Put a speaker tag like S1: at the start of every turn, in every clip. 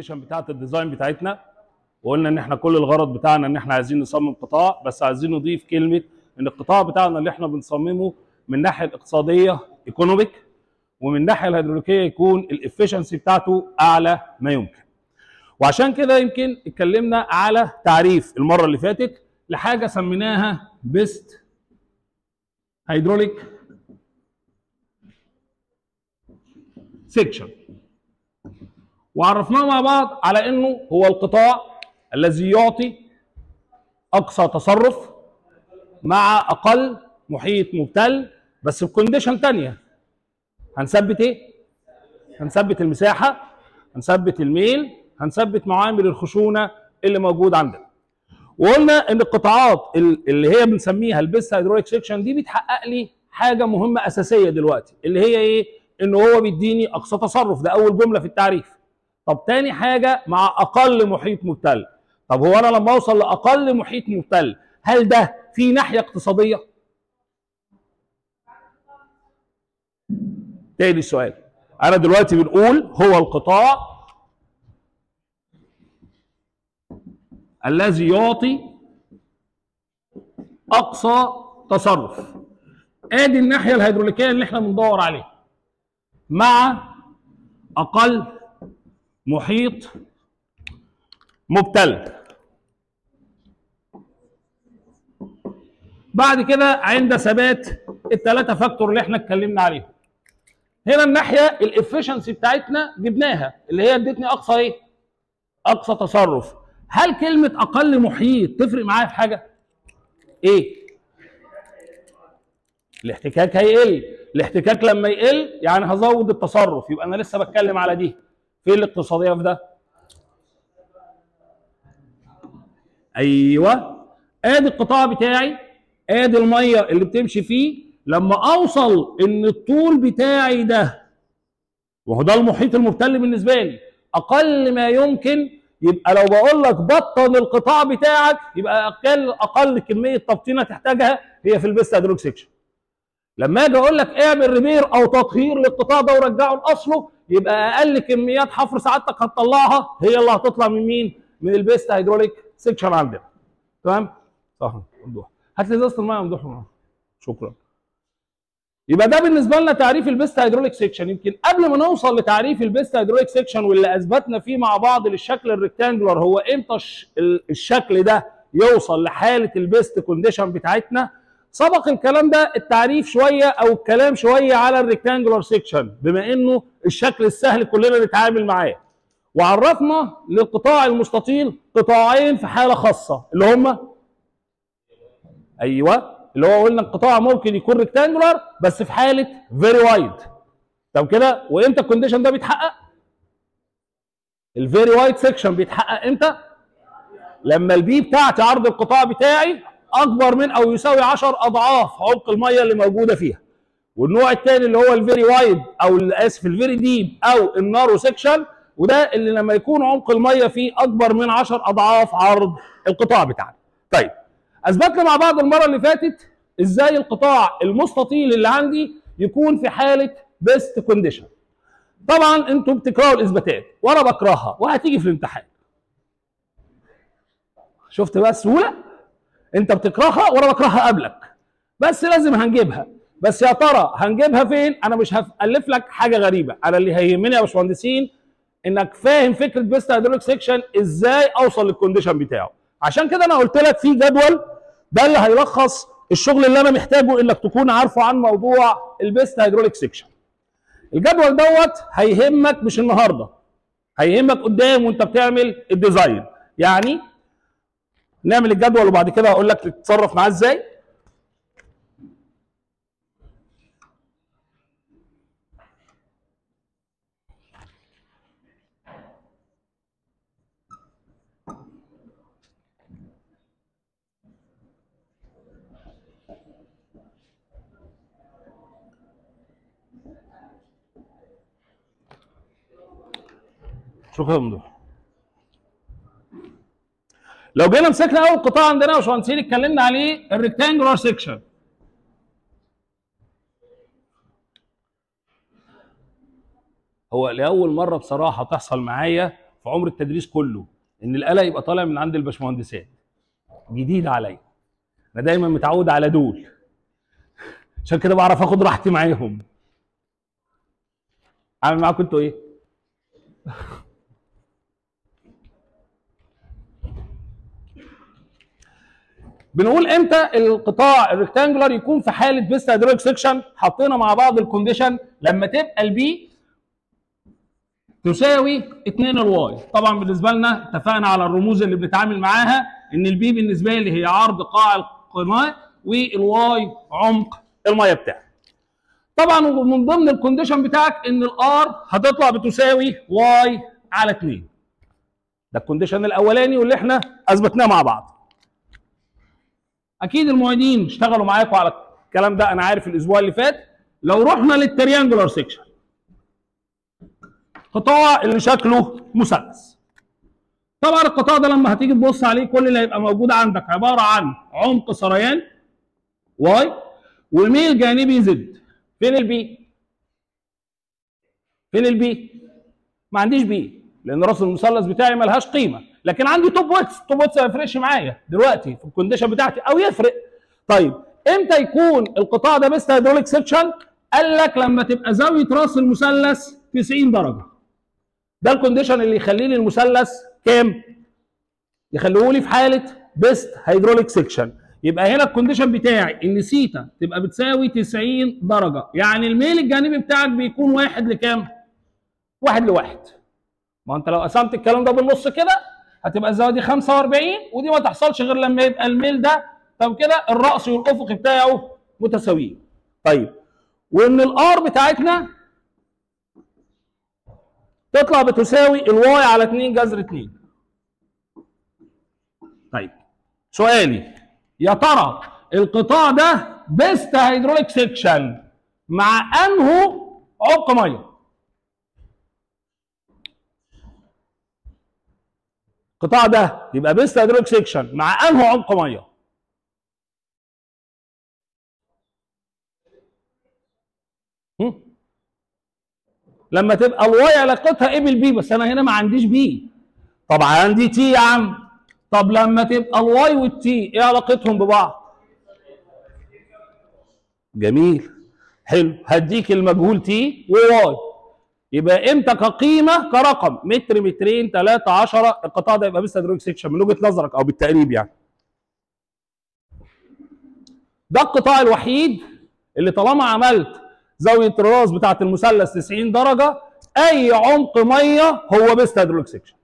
S1: الديفينيشن بتاعت الديزاين بتاعتنا وقلنا ان احنا كل الغرض بتاعنا ان احنا عايزين نصمم قطاع بس عايزين نضيف كلمه ان القطاع بتاعنا اللي احنا بنصممه من الناحيه الاقتصاديه ايكونوميك ومن الناحيه الهيدروليكيه يكون الافشنسي بتاعته اعلى ما يمكن. وعشان كده يمكن اتكلمنا على تعريف المره اللي فاتت لحاجه سميناها بيست هيدروليك سيكشن وعرفناه مع بعض على انه هو القطاع الذي يعطي اقصى تصرف مع اقل محيط مبتل بس بكونديشن تانية هنثبت ايه؟ هنثبت المساحه هنثبت الميل هنثبت معامل الخشونه اللي موجود عندنا وقلنا ان القطاعات اللي هي بنسميها البيست هيدروليك سيكشن دي بتحقق لي حاجه مهمه اساسيه دلوقتي اللي هي ايه؟ ان هو بيديني اقصى تصرف ده اول جمله في التعريف طب تاني حاجه مع اقل محيط مبتل طب هو انا لما اوصل لاقل محيط مبتل هل ده في ناحيه اقتصاديه تاني السؤال انا دلوقتي بنقول هو القطاع الذي يعطي اقصى تصرف ادي الناحيه الهيدروليكيه اللي احنا بندور عليها مع اقل محيط مبتل بعد كده عند ثبات الثلاثه فاكتور اللي احنا اتكلمنا عليهم هنا الناحيه الافشنسي بتاعتنا جبناها اللي هي ادتني اقصى ايه اقصى تصرف هل كلمه اقل محيط تفرق معايا في حاجه ايه الاحتكاك هيقل الاحتكاك لما يقل يعني هزود التصرف يبقى انا لسه بتكلم على دي فين الاقتصاديه في ده ايوه ادي القطاع بتاعي ادي الميه اللي بتمشي فيه لما اوصل ان الطول بتاعي ده وهو ده المحيط المبتل بالنسبه لي اقل ما يمكن يبقى لو بقول لك بطن القطاع بتاعك يبقى اقل اقل كميه تبطينه تحتاجها هي في البيست هيدروليك سيكشن لما اجي اقول لك اعمل ريبير او تطهير للقطاع ده ورجعه لاصله يبقى اقل كميات حفر سعادتك هتطلعها هي اللي هتطلع من مين؟ من البيست هيدروليك سيكشن عندنا تمام؟ صح ممدوح هات لي ازازه الميه ممدوح شكرا يبقى ده بالنسبه لنا تعريف البيست هيدروليك سيكشن يمكن قبل ما نوصل لتعريف البيست هيدروليك سيكشن واللي اثبتنا فيه مع بعض للشكل الريكتانجولار هو امتى الشكل ده يوصل لحاله البيست كونديشن بتاعتنا سبق الكلام ده التعريف شويه او الكلام شويه على الريكتانجولار سيكشن بما انه الشكل السهل كلنا نتعامل معاه وعرفنا للقطاع المستطيل قطاعين في حاله خاصه اللي هم ايوه اللي هو قلنا القطاع ممكن يكون ريكتانجولار بس في حاله فيري وايد طب كده وامتى الكونديشن ده بيتحقق الفيري وايد سيكشن بيتحقق امتى لما البي بتاعتي عرض القطاع بتاعي اكبر من او يساوي 10 اضعاف عمق الميه اللي موجوده فيها والنوع الثاني اللي هو الفيري وايد او اسف الفيري ديب او النارو سيكشن وده اللي لما يكون عمق الميه فيه اكبر من 10 اضعاف عرض القطاع بتاعنا طيب اثبتنا مع بعض المره اللي فاتت ازاي القطاع المستطيل اللي عندي يكون في حاله بيست كونديشن طبعا انتم بتكرهوا الاثباتات وانا بكرهها وهتيجي في الامتحان شفت بقى السهوله انت بتكرهها وانا بكرهها قبلك بس لازم هنجيبها بس يا ترى هنجيبها فين انا مش هالف لك حاجه غريبه انا اللي هيهمني يا باشمهندسين انك فاهم فكره بيست هيدروليك سيكشن ازاي اوصل للكونديشن بتاعه عشان كده انا قلت لك في جدول ده اللي هيلخص الشغل اللي انا محتاجه انك تكون عارفه عن موضوع البيست هيدروليك سيكشن الجدول دوت هيهمك مش النهارده هيهمك قدام وانت بتعمل الديزاين يعني نعمل الجدول وبعد كده هقول لك تتصرف معاه ازاي شكرا ممدوح لو جينا مسكنا اول قطاع عندنا يا باشمهندسين اتكلمنا عليه الريكتانجولار سيكشن هو لاول مره بصراحه تحصل معايا في عمر التدريس كله ان الاله يبقى طالع من عند الباشمهندسات جديد عليا انا دايما متعود على دول عشان كده بعرف اخد راحتي معاهم عامل معاكم انتوا ايه بنقول امتى القطاع الريكتانجولار يكون في حاله بيست هيدروليك سكشن حطينا مع بعض الكونديشن لما تبقى البي تساوي 2 الواي طبعا بالنسبه لنا اتفقنا على الرموز اللي بنتعامل معاها ان البي بالنسبه لي هي عرض قاع القناه والواي عمق الميه بتاعي طبعا من ضمن الكونديشن بتاعك ان الار هتطلع بتساوي واي على 2 ده الكونديشن الاولاني واللي احنا اثبتناه مع بعض اكيد المعيدين اشتغلوا معاكم على الكلام ده انا عارف الاسبوع اللي فات لو رحنا للتريانجولار سيكشن قطاع اللي شكله مثلث طبعا القطاع ده لما هتيجي تبص عليه كل اللي هيبقى موجود عندك عباره عن عمق سريان واي وميل جانبي زد فين البي فين البي ما عنديش بي لان راس المثلث بتاعي ملهاش قيمه لكن عندي توب ويتس توب ويتس ما يفرقش معايا دلوقتي في الكونديشن بتاعتي او يفرق طيب امتى يكون القطاع ده بيست هيدروليك سكشن قال لك لما تبقى زاويه راس المثلث 90 درجه ده الكونديشن اللي يخلي لي المثلث كام يخليه لي في حاله بيست هيدروليك سكشن يبقى هنا الكونديشن بتاعي ان سيتا تبقى بتساوي 90 درجه يعني الميل الجانبي بتاعك بيكون واحد لكام واحد لواحد ما انت لو قسمت الكلام ده بالنص كده هتبقى الزاويه دي 45 ودي ما تحصلش غير لما يبقى الميل ده طب كده الراس والافق بتاعه متساويين طيب وان الار بتاعتنا تطلع بتساوي الواي على 2 جذر 2 طيب سؤالي يا ترى القطاع ده بيست هيدروليك سيكشن مع انه عمق ميه القطاع ده يبقى بيست هيدروليك سيكشن مع انه عمق ميه هم؟ لما تبقى الواي علاقتها ايه بالبي بس انا هنا ما عنديش بي طب عندي تي يا عم طب لما تبقى الواي والتي ايه علاقتهم ببعض جميل حلو هديك المجهول تي وواي يبقى امتى كقيمه كرقم متر مترين ثلاثة عشرة القطاع ده يبقى بس هيدروليك سيكشن من وجهه نظرك او بالتقريب يعني ده القطاع الوحيد اللي طالما عملت زاويه الراس بتاعه المثلث 90 درجه اي عمق ميه هو بيست هيدروليك سيكشن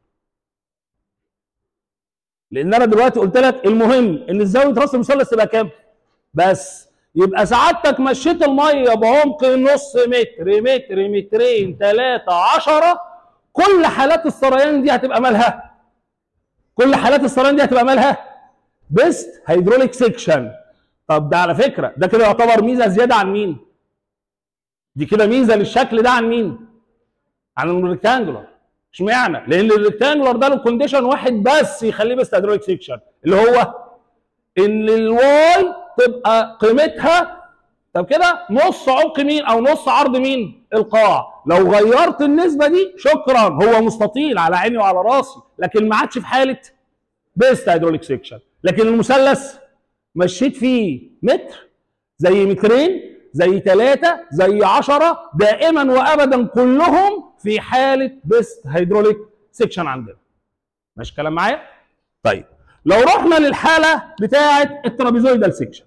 S1: لان انا دلوقتي قلت لك المهم ان زاويه راس المثلث تبقى كام بس يبقى سعادتك مشيت الميه بعمق نص متر متر مترين ثلاثة عشرة كل حالات السريان دي هتبقى مالها كل حالات السريان دي هتبقى مالها بيست هيدروليك سيكشن طب ده على فكره ده كده يعتبر ميزه زياده عن مين دي كده ميزه للشكل ده عن مين عن الريكتانجولار اشمعنى لان الريكتانجولار ده له كونديشن واحد بس يخليه بيست هيدروليك سيكشن اللي هو ان الواي تبقى قيمتها طب كده نص عمق مين او نص عرض مين القاع لو غيرت النسبه دي شكرا هو مستطيل على عيني وعلى راسي لكن ما عادش في حاله بيست هيدروليك سيكشن لكن المثلث مشيت فيه متر زي مترين زي ثلاثة زي عشرة دائما وابدا كلهم في حالة بيست هيدروليك سيكشن عندنا ماشي كلام معايا طيب لو رحنا للحالة بتاعة الترابيزويدال سيكشن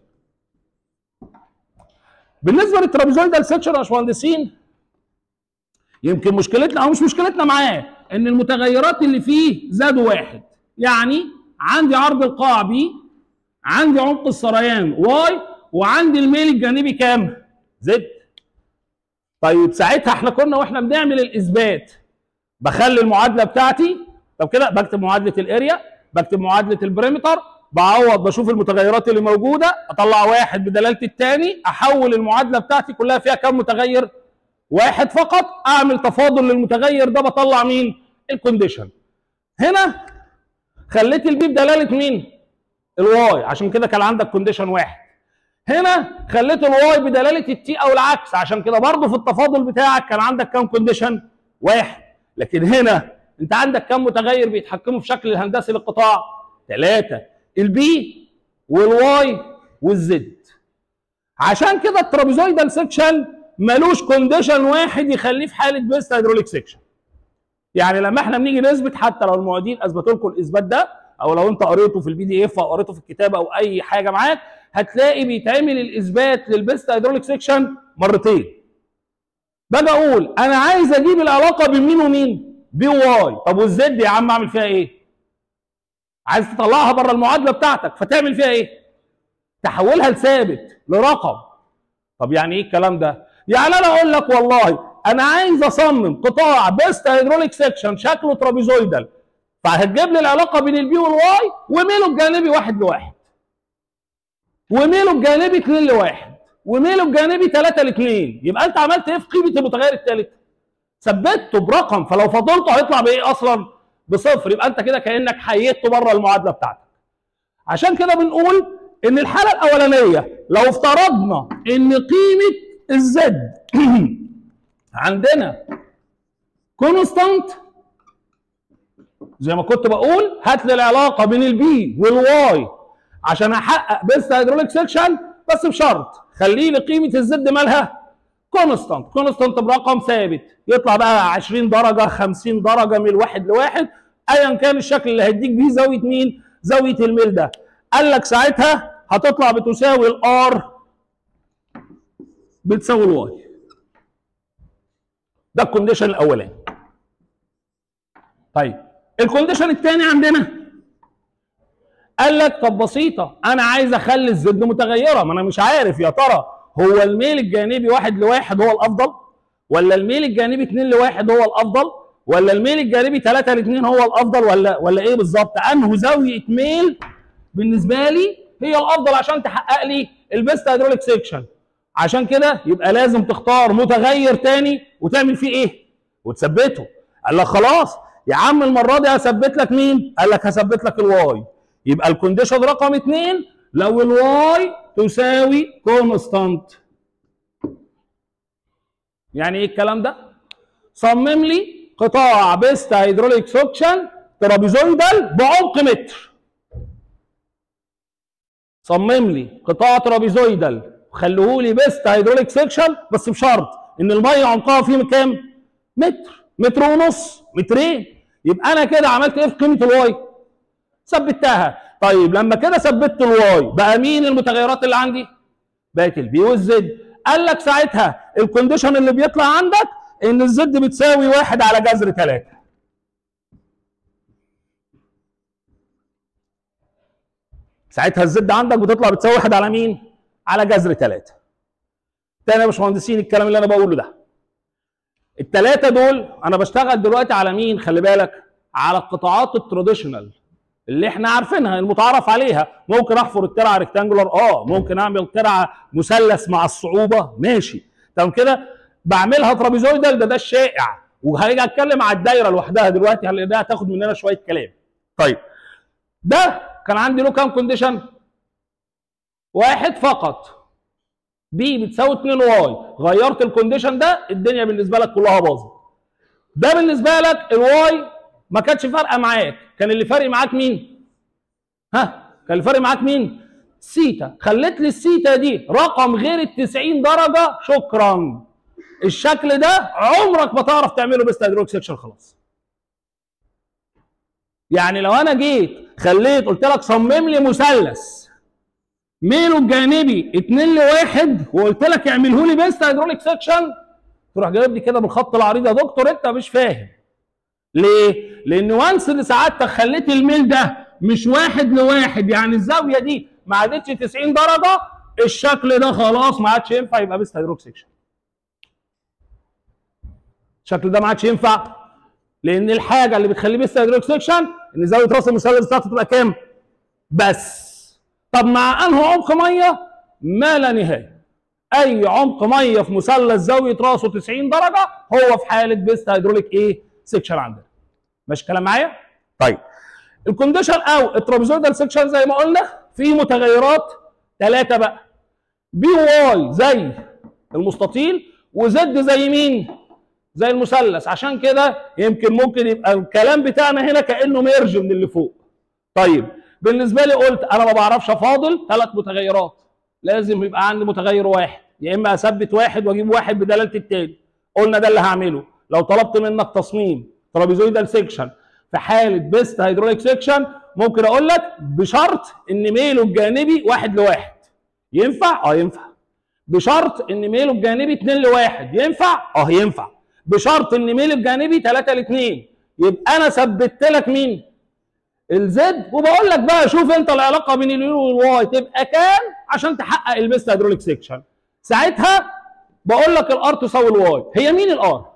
S1: بالنسبة للترابيزويدال سيكشن يا باشمهندسين يمكن مشكلتنا او مش مشكلتنا معاه ان المتغيرات اللي فيه زادوا واحد يعني عندي عرض القاع بي عندي عمق السريان واي وعندي الميل الجانبي كام زد طيب ساعتها احنا كنا واحنا بنعمل الاثبات بخلي المعادله بتاعتي طب كده بكتب معادله الاريا بكتب معادله البريمتر بعوض بشوف المتغيرات اللي موجوده اطلع واحد بدلاله الثاني احول المعادله بتاعتي كلها فيها كام متغير واحد فقط اعمل تفاضل للمتغير ده بطلع مين الكونديشن هنا خليت البي بدلاله مين الواي عشان كده كان عندك كونديشن واحد هنا خليت الواي بدلاله التي او العكس عشان كده برضه في التفاضل بتاعك كان عندك كام كونديشن واحد لكن هنا انت عندك كم متغير بيتحكموا في شكل الهندسي للقطاع ثلاثه البي والواي والزد عشان كده الترابيزويدال سيكشن ملوش كونديشن واحد يخليه في حاله بيست هيدروليك سيكشن يعني لما احنا بنيجي نثبت حتى لو المعيدين اثبتوا لكم الاثبات ده او لو انت قريته في البي دي اف او قريته في الكتاب او اي حاجه معاك هتلاقي بيتعمل الاثبات للبيست هيدروليك سيكشن مرتين باجي اقول انا عايز اجيب العلاقه بين مين ومين بي واي طب والزد يا عم اعمل فيها ايه عايز تطلعها بره المعادله بتاعتك فتعمل فيها ايه تحولها لثابت لرقم طب يعني ايه الكلام ده يعني انا اقول لك والله انا عايز اصمم قطاع بيست هيدروليك سيكشن شكله ترابيزويدال فهتجيب لي العلاقه بين البي والواي وميله الجانبي واحد لواحد وميله الجانبي 2 لواحد وميله الجانبي 3 ل2 يبقى انت عملت ايه في قيمه المتغير الثالث؟ ثبته برقم فلو فضلته هيطلع بايه اصلا؟ بصفر يبقى انت كده كانك حيدته بره المعادله بتاعتك. عشان كده بنقول ان الحاله الاولانيه لو افترضنا ان قيمه الزد عندنا كونستانت زي ما كنت بقول هات لي العلاقه بين البي والواي عشان احقق بيست هيدروليك سيكشن بس بشرط خلي لي قيمه الزد مالها كونستانت كونستانت برقم ثابت يطلع بقى 20 درجه 50 درجه من الواحد لواحد ايا كان الشكل اللي هيديك بيه زاويه مين زاويه الميل ده قال لك ساعتها هتطلع بتساوي الار بتساوي الواي ده الكونديشن الاولاني طيب الكونديشن الثاني عندنا قال لك طب بسيطه انا عايز اخلي الزد متغيره ما انا مش عارف يا ترى هو الميل الجانبي واحد لواحد هو الافضل ولا الميل الجانبي 2 لواحد هو الافضل ولا الميل الجانبي 3 ل 2 هو الافضل ولا ولا ايه بالظبط انه زاويه ميل بالنسبه لي هي الافضل عشان تحقق لي البيست هيدروليك سيكشن عشان كده يبقى لازم تختار متغير تاني وتعمل فيه ايه وتثبته قال لك خلاص يا عم المره دي هثبت لك مين قال لك هثبت لك الواي يبقى الكونديشن رقم اثنين لو الواي تساوي كونستانت يعني ايه الكلام ده صمم لي قطاع بيست هيدروليك سكشن ترابيزويدال بعمق متر صمم لي قطاع ترابيزويدال خلوه لي بيست هيدروليك سكشن بس بشرط ان الميه عمقها فيه كام متر متر ونص مترين يبقى انا كده عملت ايه في قيمه الواي ثبتها طيب لما كده ثبتت الواي بقى مين المتغيرات اللي عندي بقت البي والزد قال لك ساعتها الكونديشن اللي بيطلع عندك ان الزد بتساوي واحد على جذر ثلاثة ساعتها الزد عندك بتطلع بتساوي واحد على مين؟ على جذر ثلاثة. تاني يا باشمهندسين الكلام اللي انا بقوله ده. الثلاثة دول انا بشتغل دلوقتي على مين؟ خلي بالك على القطاعات التراديشنال اللي احنا عارفينها المتعارف عليها ممكن احفر الترعه ريكتانجولار اه ممكن اعمل ترعه مثلث مع الصعوبه ماشي تمام كده بعملها ترابيزويدال ده ده الشائع وهاجي اتكلم على الدايره لوحدها دلوقتي لان ده هتاخد مننا شويه كلام طيب ده كان عندي له كام كونديشن واحد فقط بي بتساوي 2 واي غيرت الكونديشن ده الدنيا بالنسبه لك كلها باظت ده بالنسبه لك الواي ما كانتش فارقه معاك كان اللي فارق معاك مين ها كان اللي فارق معاك مين سيتا خليت لي السيتا دي رقم غير ال 90 درجه شكرا الشكل ده عمرك ما تعرف تعمله بس هيدروليك سكشن خلاص يعني لو انا جيت خليت قلت لك صمم لي مثلث ميله الجانبي 2 لواحد وقلت لك اعمله لي بيست هيدروليك سكشن تروح جايب لي كده بالخط العريض يا دكتور انت مش فاهم ليه؟ لان وانس اللي سعادتك خليت الميل ده مش واحد لواحد يعني الزاويه دي ما عادتش 90 درجه الشكل ده خلاص ما عادش ينفع يبقى بيست هيدروك سكشن. الشكل ده ما عادش ينفع لان الحاجه اللي بتخليه بيست هيدروك سكشن ان زاويه راس المثلث بتاعته تبقى كام؟ بس. طب مع انه عمق ميه ما لا نهايه. اي عمق ميه في مثلث زاويه راسه 90 درجه هو في حاله بيست هيدروليك ايه؟ سكشن عندنا. ماشي كلام معايا؟ طيب الكونديشن او الترابيزويدال سكشن زي ما قلنا في متغيرات ثلاثه بقى بي واي زي المستطيل وزد زي مين؟ زي المثلث عشان كده يمكن ممكن يبقى الكلام بتاعنا هنا كانه ميرج من اللي فوق طيب بالنسبه لي قلت انا ما بعرفش افاضل ثلاث متغيرات لازم يبقى عندي متغير واحد يا اما اثبت واحد واجيب واحد بدلاله التاني قلنا ده اللي هعمله لو طلبت منك تصميم ترابيزويدال سيكشن في حاله بيست هيدروليك سيكشن ممكن اقول لك بشرط ان ميله الجانبي واحد لواحد ينفع؟ اه ينفع بشرط ان ميله الجانبي 2 لواحد ينفع؟ اه ينفع بشرط ان ميله الجانبي 3 ل 2 يبقى انا ثبتت لك مين؟ الزد وبقول لك بقى شوف انت العلاقه بين اليو والواي تبقى كام عشان تحقق البيست هيدروليك سيكشن ساعتها بقول لك الار تساوي الواي هي مين الار؟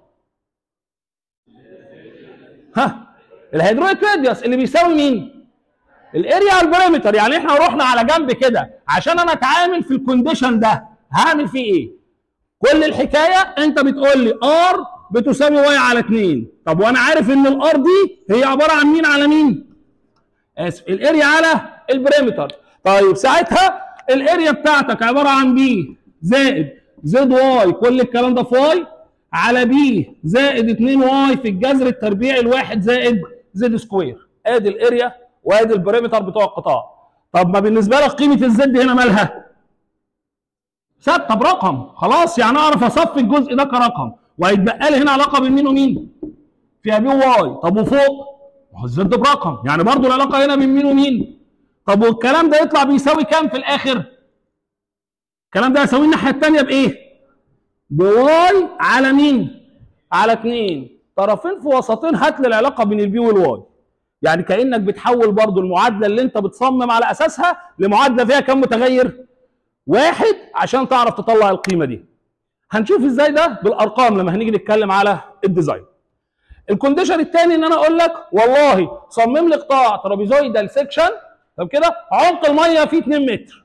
S1: ها الهيدروليك راديوس اللي بيساوي مين؟ الاريا على البريمتر يعني احنا رحنا على جنب كده عشان انا اتعامل في الكونديشن ده هعمل فيه ايه؟ كل الحكايه انت بتقول لي ار بتساوي واي على 2 طب وانا عارف ان الار دي هي عباره عن مين على مين؟ اسف الاريا على البريمتر طيب ساعتها الاريا بتاعتك عباره عن بي زائد زد واي كل الكلام ده في واي على بي زائد 2 واي في الجذر التربيعي الواحد زائد زد سكوير ادي الاريا وادي البريمتر بتوع القطاع طب ما بالنسبه لك قيمه الزد هنا مالها ثابته برقم خلاص يعني اعرف اصفي الجزء ده كرقم وهيتبقى لي هنا علاقه بين مين ومين فيها بي وواي طب وفوق ما هو الزد برقم يعني برضو العلاقه هنا بين مين ومين طب والكلام ده يطلع بيساوي كام في الاخر الكلام ده يساوي الناحيه الثانيه بايه بواي على مين على 2 طرفين في وسطين هات لي العلاقه بين البي والواي يعني كانك بتحول برضو المعادله اللي انت بتصمم على اساسها لمعادله فيها كم متغير واحد عشان تعرف تطلع القيمه دي هنشوف ازاي ده بالارقام لما هنيجي نتكلم على الديزاين الكونديشن الثاني ان انا اقول لك والله صمم لي قطاع ترابيزويدال سيكشن طب كده عمق الميه فيه 2 متر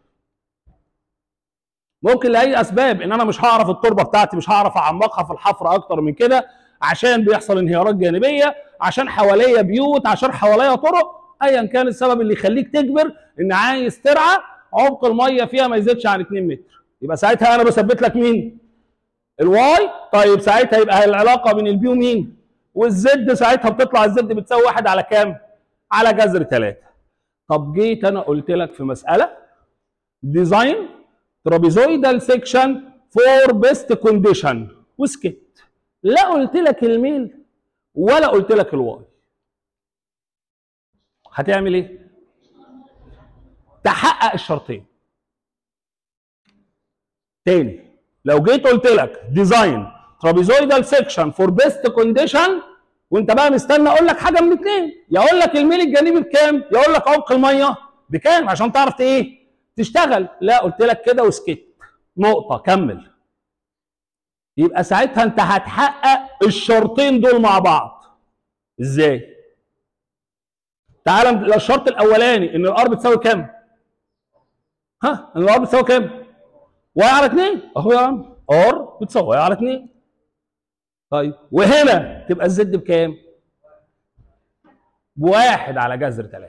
S1: ممكن لاي اسباب ان انا مش هعرف التربه بتاعتي مش هعرف اعمقها في الحفر اكتر من كده عشان بيحصل انهيارات جانبيه عشان حواليا بيوت عشان حواليا طرق ايا كان السبب اللي يخليك تجبر ان عايز ترعى عمق الميه فيها ما يزيدش عن 2 متر يبقى ساعتها انا بثبت لك مين الواي طيب ساعتها يبقى العلاقه بين البي ومين والزد ساعتها بتطلع الزد بتساوي واحد على كام على جذر 3 طب جيت انا قلت لك في مساله ديزاين ترابيزويدال سيكشن فور بيست كونديشن وسكت لا قلت لك الميل ولا قلت لك الواي هتعمل ايه تحقق الشرطين تاني لو جيت قلت لك ديزاين ترابيزويدال سيكشن فور بيست كونديشن وانت بقى مستني اقول لك حاجه من الاثنين يا اقول لك الميل الجانبي بكام يا اقول لك عمق الميه بكام عشان تعرف ايه تشتغل لا قلت لك كده وسكت نقطه كمل يبقى ساعتها انت هتحقق الشرطين دول مع بعض ازاي تعال الشرط الاولاني ان الار بتساوي كام ها ان الار بتساوي كام واي على 2 اهو يا عم ار بتساوي واي على 2 طيب وهنا تبقى الزد بكام بواحد على جذر 3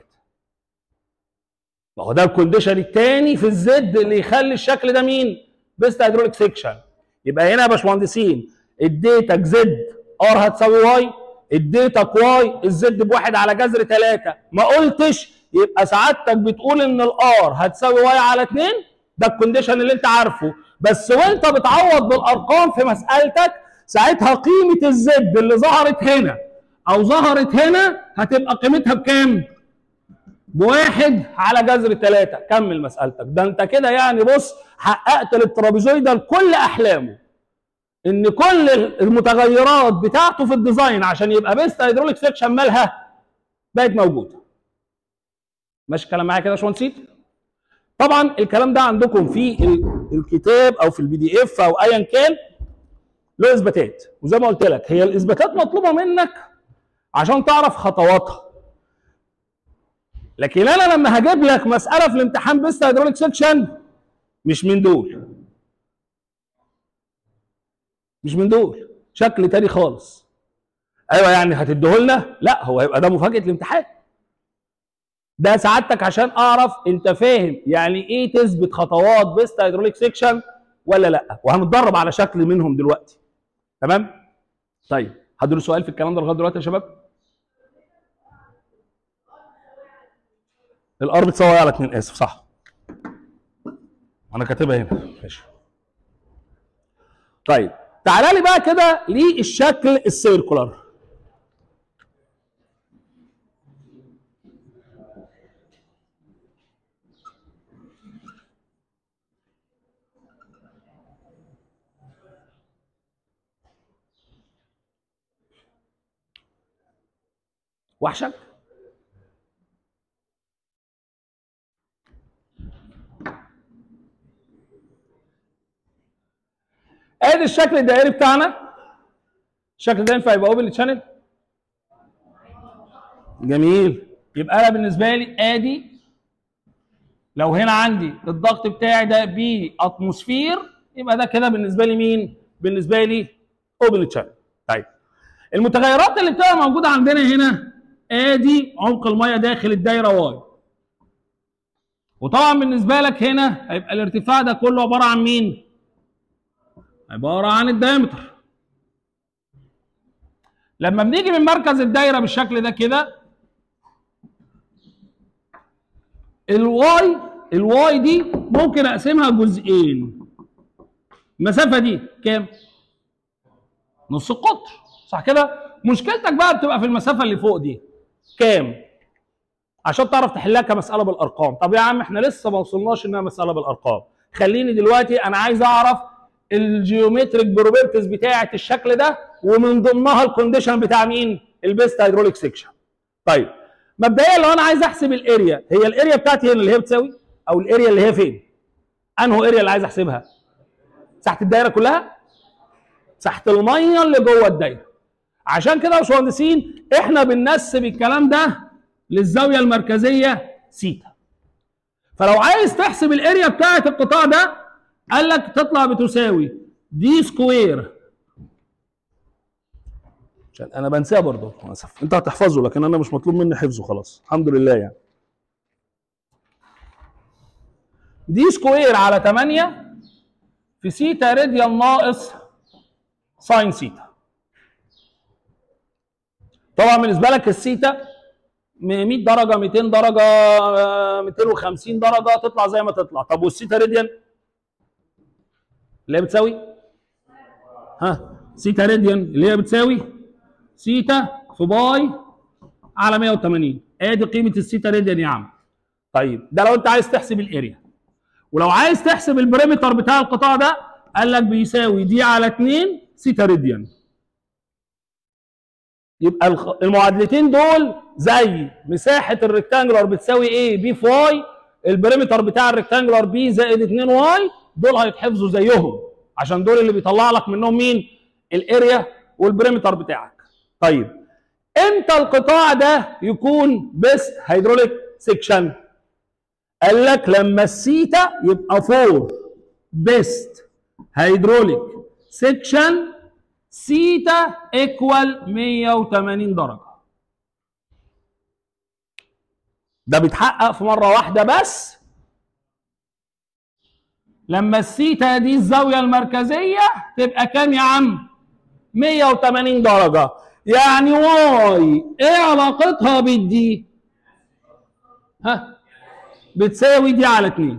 S1: ما هو ده الكونديشن الثاني في الزد اللي يخلي الشكل ده مين بيست هيدروليك سيكشن يبقى هنا يا باشمهندسين اديتك زد ار هتساوي واي اديتك واي الزد بواحد على جذر 3 ما قلتش يبقى سعادتك بتقول ان الار هتساوي واي على 2 ده الكونديشن اللي انت عارفه بس وانت بتعوض بالارقام في مسالتك ساعتها قيمه الزد اللي ظهرت هنا او ظهرت هنا هتبقى قيمتها بكام؟ بواحد على جذر ثلاثة كمل مسألتك ده انت كده يعني بص حققت للترابيزويدال كل احلامه ان كل المتغيرات بتاعته في الديزاين عشان يبقى بيست هيدروليك سيكشن مالها بقت موجوده ماشي الكلام معايا كده يا باشمهندس طبعا الكلام ده عندكم في الكتاب او في البي دي اف او ايا كان له اثباتات وزي ما قلت لك هي الاثباتات مطلوبه منك عشان تعرف خطواتها لكن انا لما هجيب لك مساله في الامتحان بيست هيدروليك سيكشن مش من دول مش من دول شكل تاني خالص ايوه يعني هتديهولنا لا هو هيبقى ده مفاجاه الامتحان ده سعادتك عشان اعرف انت فاهم يعني ايه تثبت خطوات بيست هيدروليك سيكشن ولا لا وهنتدرب على شكل منهم دلوقتي تمام طيب هدوا سؤال في الكلام ده لغايه دلوقتي يا شباب الار بتساوي على 2 اسف صح انا كاتبها هنا ماشي طيب تعالى لي بقى كده للشكل السيركولار وحشك ادي الشكل الدائري بتاعنا الشكل ده ينفع يبقى اوبن تشانل جميل يبقى انا بالنسبه لي ادي لو هنا عندي الضغط بتاعي ده باتموسفير يبقى ده كده بالنسبه لي مين بالنسبه لي اوبن تشانل طيب المتغيرات اللي بتبقى موجوده عندنا هنا ادي عمق الميه داخل الدايره واي وطبعا بالنسبه لك هنا هيبقى الارتفاع ده كله عباره عن مين عباره عن الدايمتر لما بنيجي من مركز الدايره بالشكل ده كده الواي الواي دي ممكن اقسمها جزئين المسافه دي كام نص القطر صح كده مشكلتك بقى بتبقى في المسافه اللي فوق دي كام عشان تعرف تحلها كمساله بالارقام طب يا عم احنا لسه ما وصلناش انها مساله بالارقام خليني دلوقتي انا عايز اعرف الجيومتريك بروبرتيز بتاعه الشكل ده ومن ضمنها الكونديشن بتاع مين البيست هيدروليك سيكشن طيب مبدئيا لو انا عايز احسب الاريا هي الاريا بتاعتي هنا اللي هي بتساوي او الاريا اللي هي فين انهو اريا اللي عايز احسبها مساحه الدايره كلها مساحه الميه اللي جوه الدايره عشان كده يا باشمهندسين احنا بننسب الكلام ده للزاويه المركزيه سيتا فلو عايز تحسب الاريا بتاعه القطاع ده قال لك تطلع بتساوي دي سكوير عشان انا بنساه برضه للاسف انت هتحفظه لكن انا مش مطلوب مني حفظه خلاص الحمد لله يعني دي سكوير على 8 في سيتا راديال ناقص ساين سيتا طبعا بالنسبه لك السيتا 100 درجه 200 درجه 250 درجه تطلع زي ما تطلع طب والسيتا راديان اللي هي بتساوي ها سيتا راديان اللي هي بتساوي سيتا في باي على 180 ادي قيمه السيتا راديان يا عم طيب ده لو انت عايز تحسب الاريا ولو عايز تحسب البريمتر بتاع القطاع ده قال لك بيساوي دي على 2 سيتا راديان يبقى المعادلتين دول زي مساحه الريكتانجلر بتساوي ايه بي في واي البريمتر بتاع الريكتانجلر بي زائد 2 واي دول هيتحفظوا زيهم عشان دول اللي بيطلع لك منهم مين الاريا والبريمتر بتاعك طيب امتى القطاع ده يكون بيست هيدروليك سيكشن قال لك لما السيتا يبقى 4 بيست هيدروليك سيكشن سيتا ايكوال 180 درجه ده بيتحقق في مره واحده بس لما السيتا دي الزاويه المركزيه تبقى كام يا عم 180 درجه يعني واي ايه علاقتها بالدي ها بتساوي دي على 2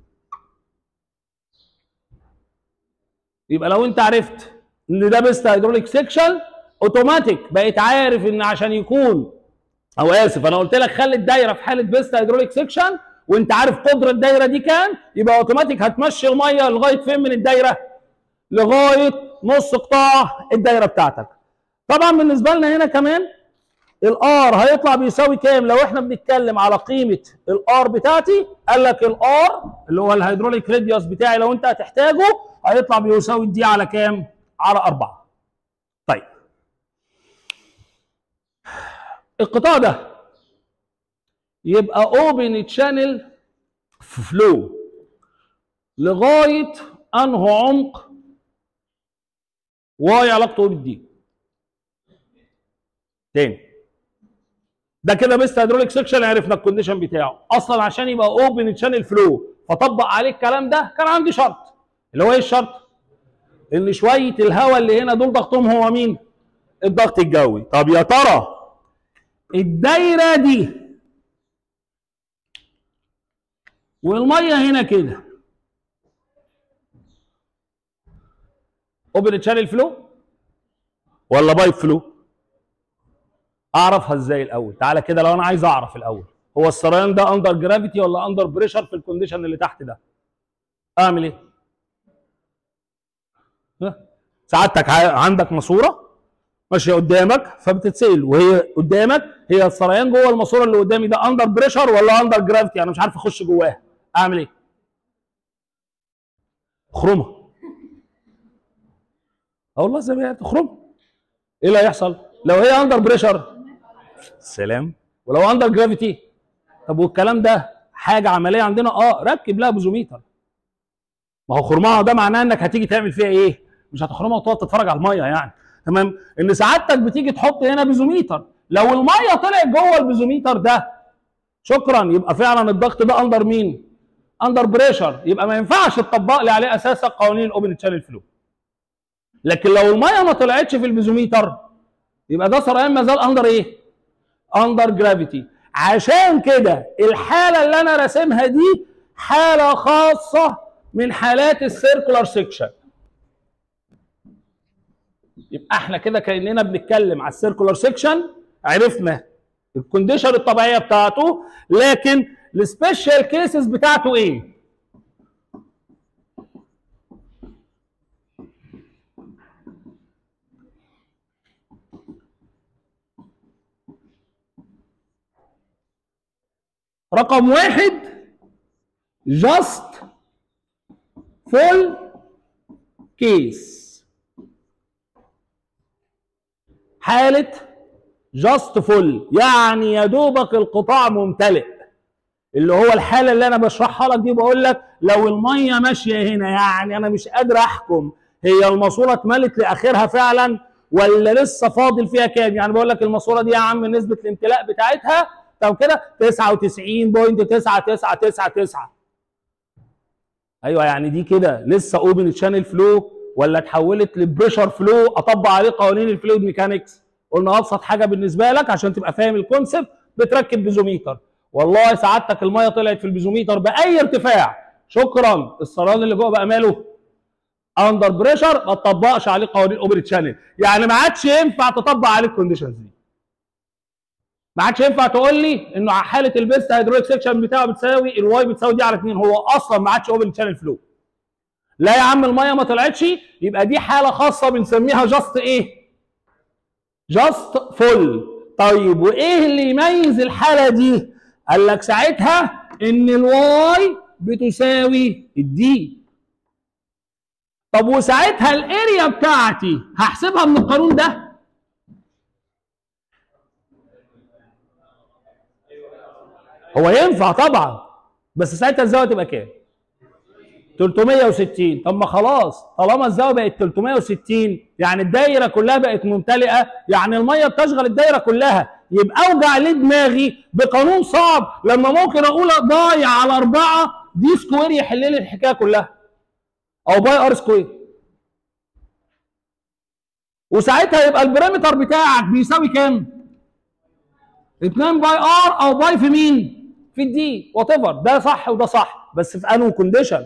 S1: يبقى لو انت عرفت ان ده بيست هيدروليك سيكشن اوتوماتيك بقيت عارف ان عشان يكون او اسف انا قلت لك خلي الدايره في حاله بيست هيدروليك سيكشن وانت عارف قدر الدايره دي كام يبقى اوتوماتيك هتمشي الميه لغايه فين من الدايره لغايه نص قطاع الدايره بتاعتك طبعا بالنسبه لنا هنا كمان الار هيطلع بيساوي كام لو احنا بنتكلم على قيمه الار بتاعتي قال لك الار اللي هو الهيدروليك راديوس بتاعي لو انت هتحتاجه هيطلع بيساوي دي على كام على أربعة طيب القطاع ده يبقى اوبن تشانل فلو لغايه انه عمق واي علاقته بالدي تاني ده كده بس هيدروليك سكشن عرفنا الكونديشن بتاعه اصلا عشان يبقى اوبن تشانل فلو فطبق عليه الكلام ده كان عندي شرط اللي هو ايه الشرط ان شويه الهواء اللي هنا دول ضغطهم هو مين الضغط الجوي طب يا ترى الدايره دي والميه هنا كده اوبن تشانل فلو ولا بايب فلو اعرفها ازاي الاول تعالى كده لو انا عايز اعرف الاول هو السريان ده اندر جرافيتي ولا اندر بريشر في الكونديشن اللي تحت ده اعمل ايه ها؟ سعادتك ع- عندك ماسوره ماشيه قدامك فبتتسال وهي قدامك هي السريان جوه الماسوره اللي قدامي ده اندر بريشر ولا اندر جرافيتي انا مش عارف اخش جواها اعمل ايه اخرمها اه والله زي ما هي تخرمها ايه اللي هيحصل لو هي اندر بريشر سلام ولو اندر جرافيتي طب والكلام ده حاجه عمليه عندنا اه ركب لها بوزوميتر ما هو خرمها ده معناه انك هتيجي تعمل فيها ايه مش هتخرمها وتقعد تتفرج على الميه يعني تمام ان سعادتك بتيجي تحط هنا بيزوميتر لو الميه طلعت جوه البيزوميتر ده شكرا يبقى فعلا الضغط ده اندر مين اندر بريشر يبقى ما ينفعش تطبق لي عليه اساسا قوانين الاوبن تشانل فلو لكن لو الميه ما طلعتش في البيزوميتر يبقى ده سريان ما زال اندر ايه اندر جرافيتي عشان كده الحاله اللي انا راسمها دي حاله خاصه من حالات السيركولار سيكشن يبقى احنا كده كاننا بنتكلم على السيركولار سيكشن عرفنا الكونديشن الطبيعيه بتاعته لكن السبيشال كيسز بتاعته ايه رقم واحد جاست فول كيس حالة جاست فول يعني يا دوبك القطاع ممتلئ اللي هو الحالة اللي أنا بشرحها لك دي بقول لك لو المية ماشية هنا يعني أنا مش قادر أحكم هي الماسورة اتملت لآخرها فعلا ولا لسه فاضل فيها كام يعني بقول لك الماسورة دي يا عم نسبة الامتلاء بتاعتها طب كده 99.9999 ايوه يعني دي كده لسه اوبن تشانل فلو ولا اتحولت لبريشر فلو اطبق عليه قوانين الفلويد ميكانكس قلنا ابسط حاجه بالنسبه لك عشان تبقى فاهم الكونسبت بتركب بيزوميتر والله سعادتك الميه طلعت في البيزوميتر باي ارتفاع شكرا السرطان اللي جوه بقى ماله اندر بريشر ما تطبقش عليه قوانين اوبن تشانل يعني ما عادش ينفع تطبق عليه الكونديشنز دي ما عادش ينفع تقول لي انه على حاله البيست هيدروليك سيكشن بتاعه بتساوي الواي بتساوي دي على 2 هو اصلا ما عادش اوبن تشانل فلو لا يا عم الميه ما طلعتش يبقى دي حاله خاصه بنسميها جاست ايه جاست فول طيب وايه اللي يميز الحاله دي قال لك ساعتها ان الواي بتساوي الدي طب وساعتها الاريا بتاعتي هحسبها من القانون ده هو ينفع طبعا بس ساعتها الزاويه تبقى كام 360 طب ما خلاص طالما الزاويه بقت 360 يعني الدايره كلها بقت ممتلئه يعني الميه بتشغل الدايره كلها يبقى اوجع ليه دماغي بقانون صعب لما ممكن اقول ضايع على اربعه دي سكوير يحل لي الحكايه كلها او باي ار سكوير وساعتها يبقى البريمتر بتاعك بيساوي كام؟ 2 باي ار او باي في مين؟ في الدي وات ايفر ده صح وده صح بس في انو كونديشن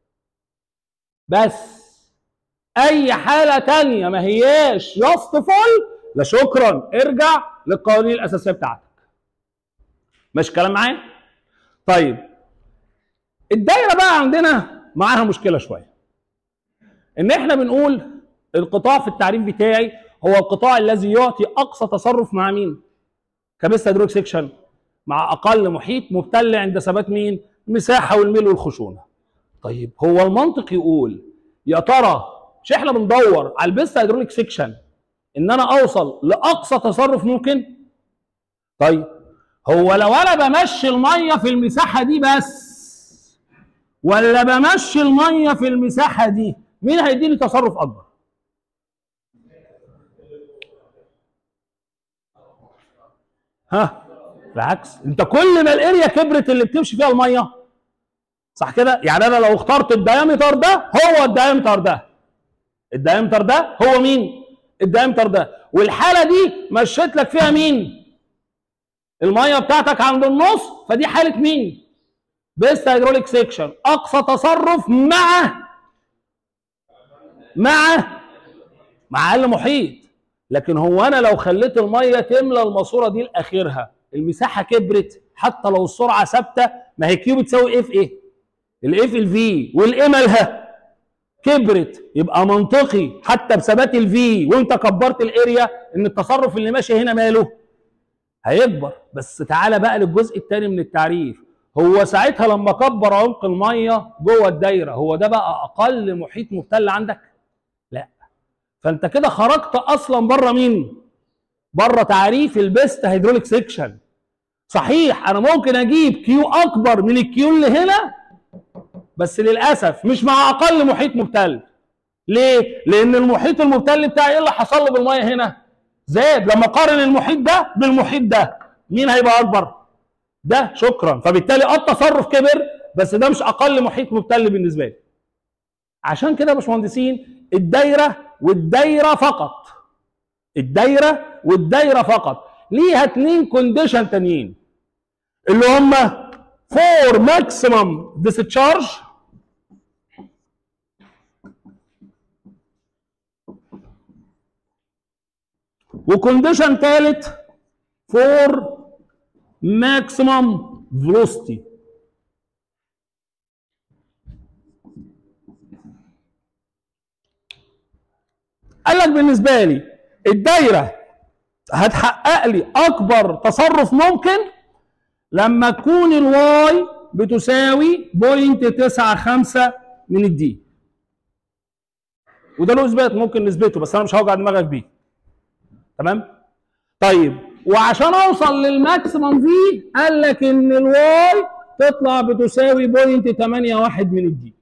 S1: بس اي حاله تانية ما هياش جاست فول لا شكرا ارجع للقوانين الاساسيه بتاعتك ماشي كلام معايا طيب الدايره بقى عندنا معاها مشكله شويه ان احنا بنقول القطاع في التعريف بتاعي هو القطاع الذي يعطي اقصى تصرف مع مين كبست هيدروك سيكشن مع اقل محيط مبتل عند ثبات مين مساحه والميل والخشونه طيب هو المنطق يقول يا ترى مش احنا بندور على البيست هيدروليك سيكشن ان انا اوصل لاقصى تصرف ممكن طيب هو لو انا بمشي الميه في المساحه دي بس ولا بمشي الميه في المساحه دي مين هيديني تصرف اكبر ها بالعكس انت كل ما الاريا كبرت اللي بتمشي فيها الميه صح كده يعني انا لو اخترت الديامتر ده هو الديامتر ده الديامتر ده هو مين الدايمتر ده والحاله دي مشيت لك فيها مين الميه بتاعتك عند النص فدي حاله مين بيست هيدروليك سيكشن اقصى تصرف مع مع مع اقل محيط لكن هو انا لو خليت الميه تملى الماسوره دي لاخرها المساحه كبرت حتى لو السرعه ثابته ما هي كيو بتساوي ايه في ايه الايه في الفي والايه مالها كبرت يبقى منطقي حتى بثبات الفي وانت كبرت الاريا ان التصرف اللي ماشي هنا ماله هيكبر بس تعالى بقى للجزء الثاني من التعريف هو ساعتها لما كبر عمق الميه جوه الدايره هو ده بقى اقل محيط مبتل عندك لا فانت كده خرجت اصلا بره مين بره تعريف البيست هيدروليك سيكشن صحيح انا ممكن اجيب كيو اكبر من الكيو اللي هنا بس للاسف مش مع اقل محيط مبتل ليه لان المحيط المبتل بتاعي ايه اللي حصل له بالميه هنا زاد لما قارن المحيط ده بالمحيط ده مين هيبقى اكبر ده شكرا فبالتالي اه التصرف كبر بس ده مش اقل محيط مبتل بالنسبه لي عشان كده يا باشمهندسين الدايره والدايره فقط الدايره والدايره فقط ليها اتنين كونديشن تانيين اللي هم فور ماكسيمم ديسشارج وكونديشن ثالث فور ماكسيمم فيلوسيتي قال لك بالنسبه لي الدايره هتحقق لي اكبر تصرف ممكن لما تكون الواي بتساوي 0.95 من الدي وده له اثبات ممكن نثبته بس انا مش هوجع دماغك بيه تمام طيب وعشان اوصل للماكسيمم في قال لك ان الواي تطلع بتساوي 0.81 من الدي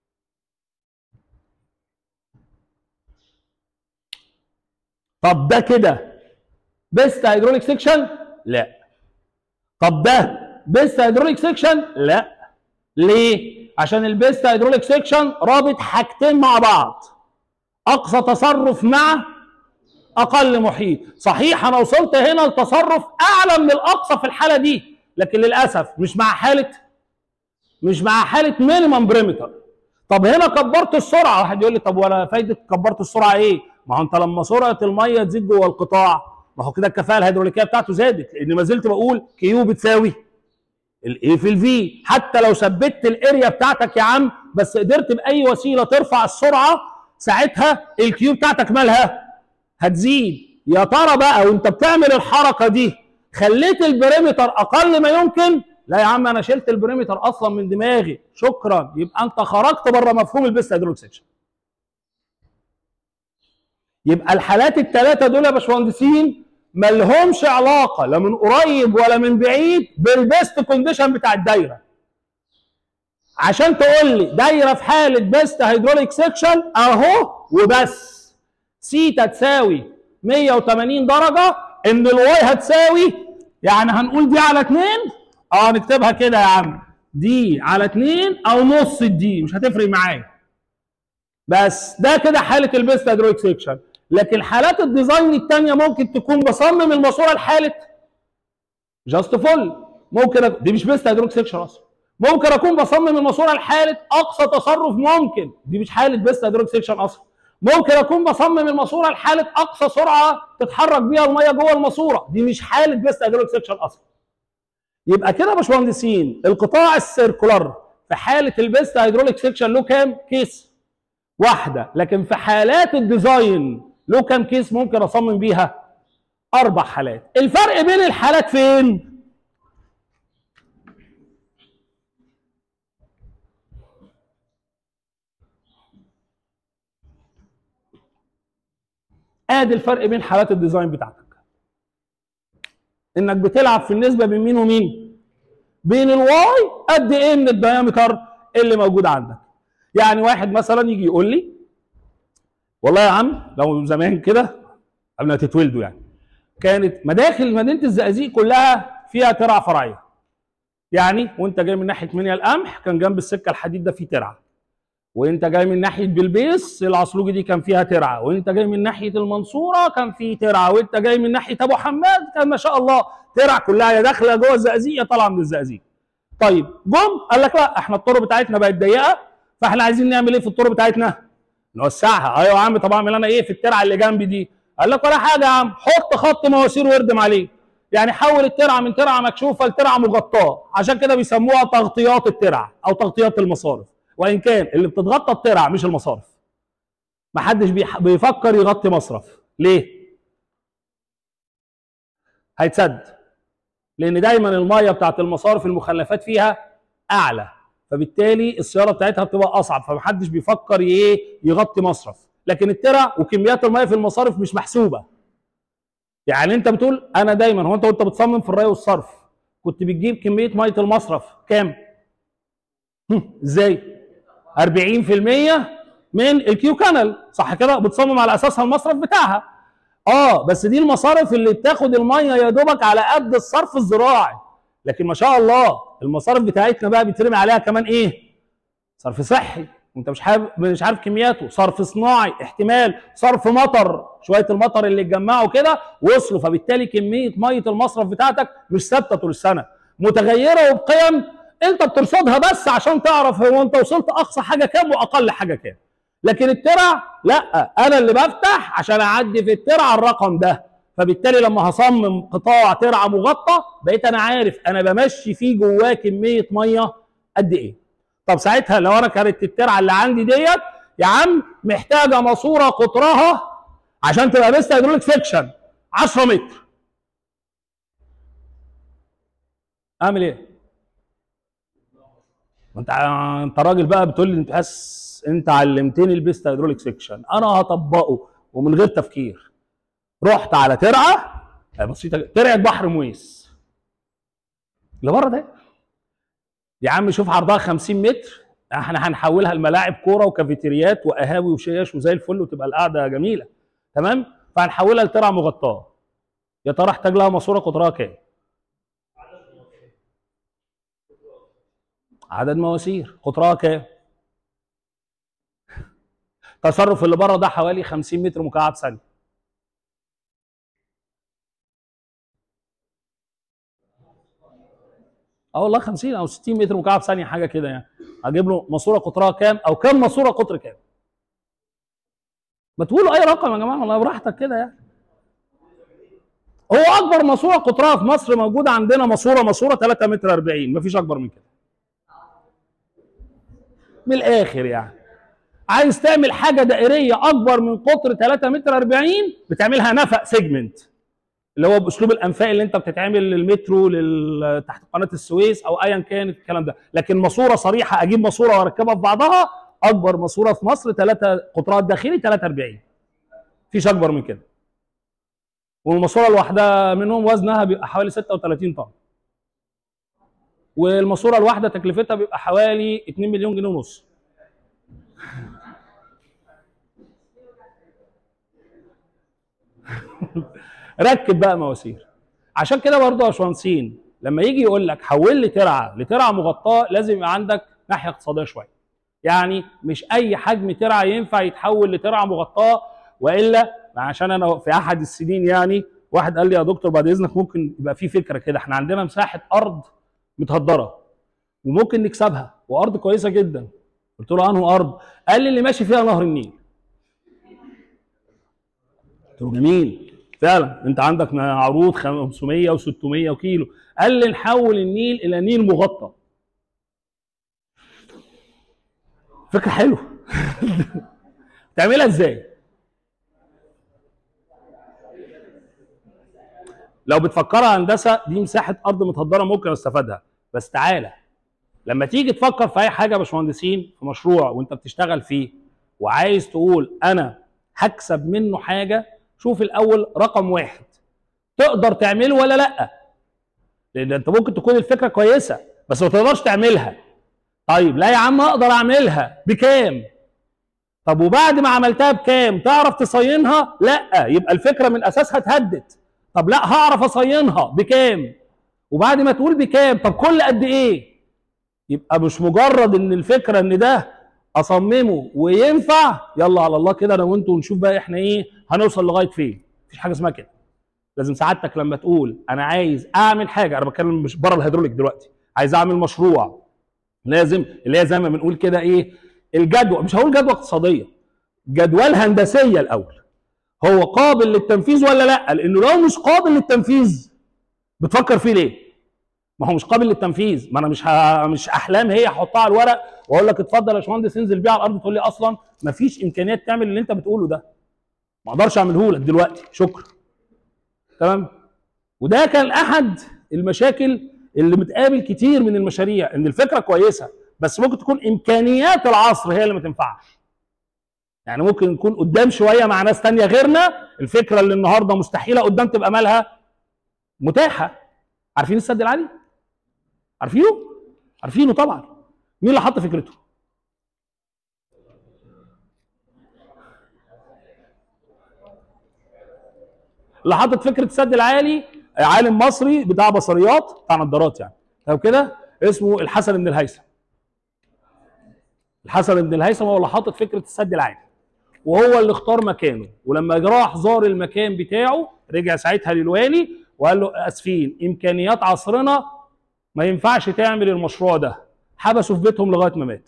S1: طب ده كده بيست هيدروليك سيكشن لا طب ده بيست هيدروليك سيكشن لا ليه عشان البيست هيدروليك سيكشن رابط حاجتين مع بعض اقصى تصرف مع اقل محيط صحيح انا وصلت هنا لتصرف اعلى من الاقصى في الحاله دي لكن للاسف مش مع حاله مش مع حاله مينيمم بريمتر طب هنا كبرت السرعه واحد يقول لي طب ولا فايده كبرت السرعه ايه ما هو انت لما سرعه الميه تزيد جوه القطاع ما هو كده الكفاءه الهيدروليكيه بتاعته زادت لان ما زلت بقول كيو بتساوي الايه في الفي حتى لو ثبت الاريا بتاعتك يا عم بس قدرت باي وسيله ترفع السرعه ساعتها الكيو بتاعتك مالها هتزيد يا ترى بقى وانت بتعمل الحركه دي خليت البريمتر اقل ما يمكن لا يا عم انا شلت البريمتر اصلا من دماغي شكرا يبقى انت خرجت بره مفهوم البيست هيدروليك سيكشن يبقى الحالات الثلاثه دول يا باشمهندسين ما لهمش علاقه لا من قريب ولا من بعيد بالبيست كونديشن بتاع الدايره عشان تقول لي دايره في حاله بيست هيدروليك سيكشن اهو وبس سيتا تساوي 180 درجه ان الواي هتساوي يعني هنقول دي على 2 اه نكتبها كده يا عم دي على 2 او نص الدي مش هتفرق معايا بس ده كده حاله البيست هيدروليك سيكشن لكن حالات الديزاين الثانيه ممكن تكون بصمم الماسوره لحاله جاست فول ممكن أك... دي مش بيست هيدروليك سيكشن اصلا ممكن اكون بصمم الماسوره لحاله اقصى تصرف ممكن دي مش حاله بيست هيدروليك سيكشن اصلا ممكن اكون بصمم الماسوره لحاله اقصى سرعه تتحرك بيها الميه جوه الماسوره دي مش حاله بيست هيدروليك سيكشن اصلا يبقى كده يا باشمهندسين القطاع السيركولار في حاله البيست هيدروليك سيكشن له كام كيس واحده لكن في حالات الديزاين له كام كيس ممكن اصمم بيها اربع حالات الفرق بين الحالات فين ادي الفرق بين حالات الديزاين بتاعتك انك بتلعب في النسبه بين مين ومين بين الواي قد ايه من الديامتر اللي موجود عندك يعني واحد مثلا يجي يقول لي والله يا عم لو زمان كده قبل ما تتولدوا يعني كانت مداخل مدينه الزقازيق كلها فيها ترع فرعيه يعني وانت جاي من ناحيه منيا القمح كان جنب السكه الحديد ده في ترعه وانت جاي من ناحيه بلبيس العصلوجي دي كان فيها ترعه وانت جاي من ناحيه المنصوره كان في ترعه وانت جاي من ناحيه ابو حماد كان ما شاء الله ترع كلها يا داخله جوه الزقازيق يا طالعه من الزقازيق طيب جم قال لك لا احنا الطرق بتاعتنا بقت ضيقه فاحنا عايزين نعمل ايه في الطرق بتاعتنا نوسعها ايوه يا عم طب اعمل انا ايه في الترعه اللي جنبي دي قال لك ولا حاجه يا عم حط خط مواسير واردم عليه يعني حول الترعه من ترعه مكشوفه لترعه مغطاه عشان كده بيسموها تغطيات الترع او تغطيات المصارف وان كان اللي بتتغطى الترع مش المصارف محدش بيح- بيفكر يغطي مصرف ليه هيتسد لان دايما الميه بتاعت المصارف المخلفات فيها اعلى فبالتالي الصيانه بتاعتها بتبقى اصعب فمحدش بيفكر ايه يغطي مصرف لكن الترع وكميات الميه في المصارف مش محسوبه يعني انت بتقول انا دايما هو انت وانت بتصمم في الري والصرف كنت بتجيب كميه ميه المصرف كام هم، ازاي 40% من الكيو كانال صح كده بتصمم على اساسها المصرف بتاعها اه بس دي المصارف اللي بتاخد الميه يا دوبك على قد الصرف الزراعي لكن ما شاء الله المصارف بتاعتنا بقى بيترمي عليها كمان ايه صرف صحي وانت مش عارف مش عارف كمياته صرف صناعي احتمال صرف مطر شويه المطر اللي اتجمعوا كده وصلوا فبالتالي كميه ميه المصرف بتاعتك مش ثابته طول السنه متغيره وبقيم انت بترصدها بس عشان تعرف هو انت وصلت اقصى حاجه كام واقل حاجه كام لكن الترع لا انا اللي بفتح عشان اعدي في الترع الرقم ده فبالتالي لما هصمم قطاع ترعه مغطى بقيت انا عارف انا بمشي فيه جواه كميه ميه قد ايه طب ساعتها لو انا كانت الترعه اللي عندي ديت يا عم محتاجه ماسوره قطرها عشان تبقى بس هيدروليك سكشن 10 متر اعمل ايه؟ ما انت انت راجل بقى بتقول لي انت حاسس انت علمتني البيست هيدروليك سكشن انا هطبقه ومن غير تفكير رحت على ترعه آه، بسيطه جدا. ترعه بحر مويس اللي بره ده يا عم شوف عرضها 50 متر احنا هنحولها لملاعب كوره وكافيتريات وقهاوي وشيش وزي الفل وتبقى القعده جميله تمام فهنحولها لترعه مغطاه يا ترى احتاج لها ماسوره قطرها كام عدد مواسير قطرها كام تصرف اللي بره ده حوالي 50 متر مكعب ثانيه اه والله 50 او 60 متر مكعب ثانيه حاجه كده يعني هجيب له ماسوره قطرها كام او كام ماسوره قطر كام ما تقولوا اي رقم يا جماعه والله براحتك كده يعني هو اكبر ماسوره قطرها في مصر موجوده عندنا ماسوره ماسوره 3 متر 40 مفيش اكبر من كده من الاخر يعني عايز تعمل حاجه دائريه اكبر من قطر 3 متر 40 بتعملها نفق سيجمنت اللي هو باسلوب الانفاق اللي انت بتتعمل للمترو لل... تحت قناه السويس او ايا كان الكلام ده لكن ماسوره صريحه اجيب ماسوره واركبها في بعضها اكبر ماسوره في مصر 3 قطرها الداخلي 43 مفيش اكبر من كده والماسوره الواحده منهم وزنها بيبقى حوالي 36 طن والماسوره الواحده تكلفتها بيبقى حوالي 2 مليون جنيه ونص ركب بقى مواسير عشان كده برضه يا باشمهندسين لما يجي يقول لك حول لي ترعه لترعه مغطاه لازم يبقى عندك ناحيه اقتصاديه شويه يعني مش اي حجم ترعه ينفع يتحول لترعه مغطاه والا عشان انا في احد السنين يعني واحد قال لي يا دكتور بعد اذنك ممكن يبقى في فكره كده احنا عندنا مساحه ارض متهدره وممكن نكسبها وارض كويسه جدا قلت له انه ارض قال لي اللي ماشي فيها نهر النيل قلت له جميل فعلا انت عندك عروض 500 و600 كيلو قال لي نحول النيل الى نيل مغطى فكره حلوه تعملها ازاي لو بتفكرها هندسه دي مساحه ارض متهدره ممكن استفادها بس تعالى لما تيجي تفكر في اي حاجه يا باشمهندسين في مشروع وانت بتشتغل فيه وعايز تقول انا هكسب منه حاجه شوف الاول رقم واحد تقدر تعمله ولا لا لان انت ممكن تكون الفكره كويسه بس ما تقدرش تعملها طيب لا يا عم اقدر اعملها بكام طب وبعد ما عملتها بكام تعرف تصينها لا يبقى الفكره من اساسها اتهدت طب لا هعرف اصينها بكام وبعد ما تقول بكام طب كل قد ايه يبقى مش مجرد ان الفكره ان ده اصممه وينفع يلا على الله كده انا وانتوا ونشوف بقى احنا ايه هنوصل لغايه فين مفيش حاجه اسمها كده لازم سعادتك لما تقول انا عايز اعمل حاجه انا بتكلم مش بره الهيدروليك دلوقتي عايز اعمل مشروع لازم اللي هي زي ما بنقول كده ايه الجدوى مش هقول جدوى اقتصاديه جدوى الهندسيه الاول هو قابل للتنفيذ ولا لا لانه لو مش قابل للتنفيذ بتفكر فيه ليه ما هو مش قابل للتنفيذ ما انا مش ه... مش احلام هي احطها على الورق واقول لك اتفضل يا باشمهندس انزل بيه على الارض تقول لي اصلا ما فيش امكانيات تعمل اللي انت بتقوله ده ما اقدرش اعمله لك دلوقتي شكرا تمام وده كان احد المشاكل اللي بتقابل كتير من المشاريع ان الفكره كويسه بس ممكن تكون امكانيات العصر هي اللي ما تنفعش يعني ممكن نكون قدام شويه مع ناس تانية غيرنا الفكره اللي النهارده مستحيله قدام تبقى مالها متاحه عارفين السد العالي عارفينه عارفينه طبعا مين اللي حط فكرته اللي حطت فكره السد العالي عالم مصري بتاع بصريات بتاع نظارات يعني طب كده اسمه الحسن بن الهيثم الحسن بن الهيثم هو اللي حاطط فكره السد العالي وهو اللي اختار مكانه ولما راح زار المكان بتاعه رجع ساعتها للوالي وقال له اسفين امكانيات عصرنا ما ينفعش تعمل المشروع ده حبسوا في بيتهم لغايه ما مات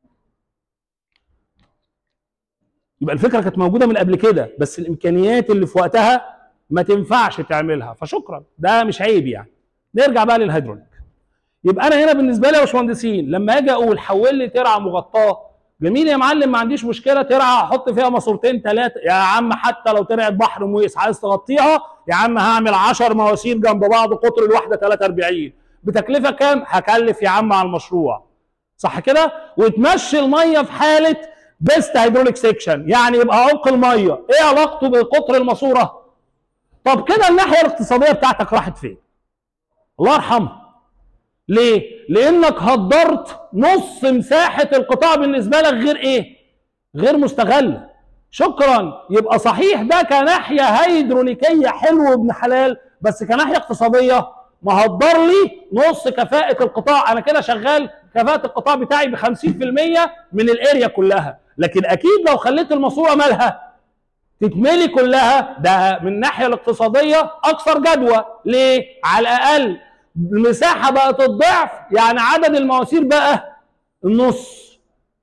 S1: يبقى الفكره كانت موجوده من قبل كده بس الامكانيات اللي في وقتها ما تنفعش تعملها فشكرا ده مش عيب يعني نرجع بقى للهيدروليك يبقى انا هنا بالنسبه لي يا باشمهندسين لما اجي اقول حول لي ترعه مغطاه جميل يا معلم ما عنديش مشكله ترعه احط فيها ماسورتين ثلاثه يا عم حتى لو ترعه بحر مويس عايز تغطيها يا عم هعمل 10 مواسير جنب بعض قطر الواحده 43 بتكلفه كام؟ هكلف يا عم على المشروع صح كده؟ وتمشي الميه في حاله بيست هيدروليك سيكشن يعني يبقى عمق الميه ايه علاقته بقطر الماسوره؟ طب كده الناحيه الاقتصاديه بتاعتك راحت فين؟ الله يرحمها ليه؟ لانك هدرت نص مساحه القطاع بالنسبه لك غير ايه؟ غير مستغله. شكرا يبقى صحيح ده كناحيه هيدروليكيه حلو ابن حلال بس كناحيه اقتصاديه ما هدر لي نص كفاءه القطاع انا كده شغال كفاءه القطاع بتاعي ب 50% من الاريا كلها لكن اكيد لو خليت الماسوره مالها تتملي كلها ده من الناحيه الاقتصاديه اكثر جدوى ليه؟ على الاقل المساحه بقت الضعف يعني عدد المواسير بقى النص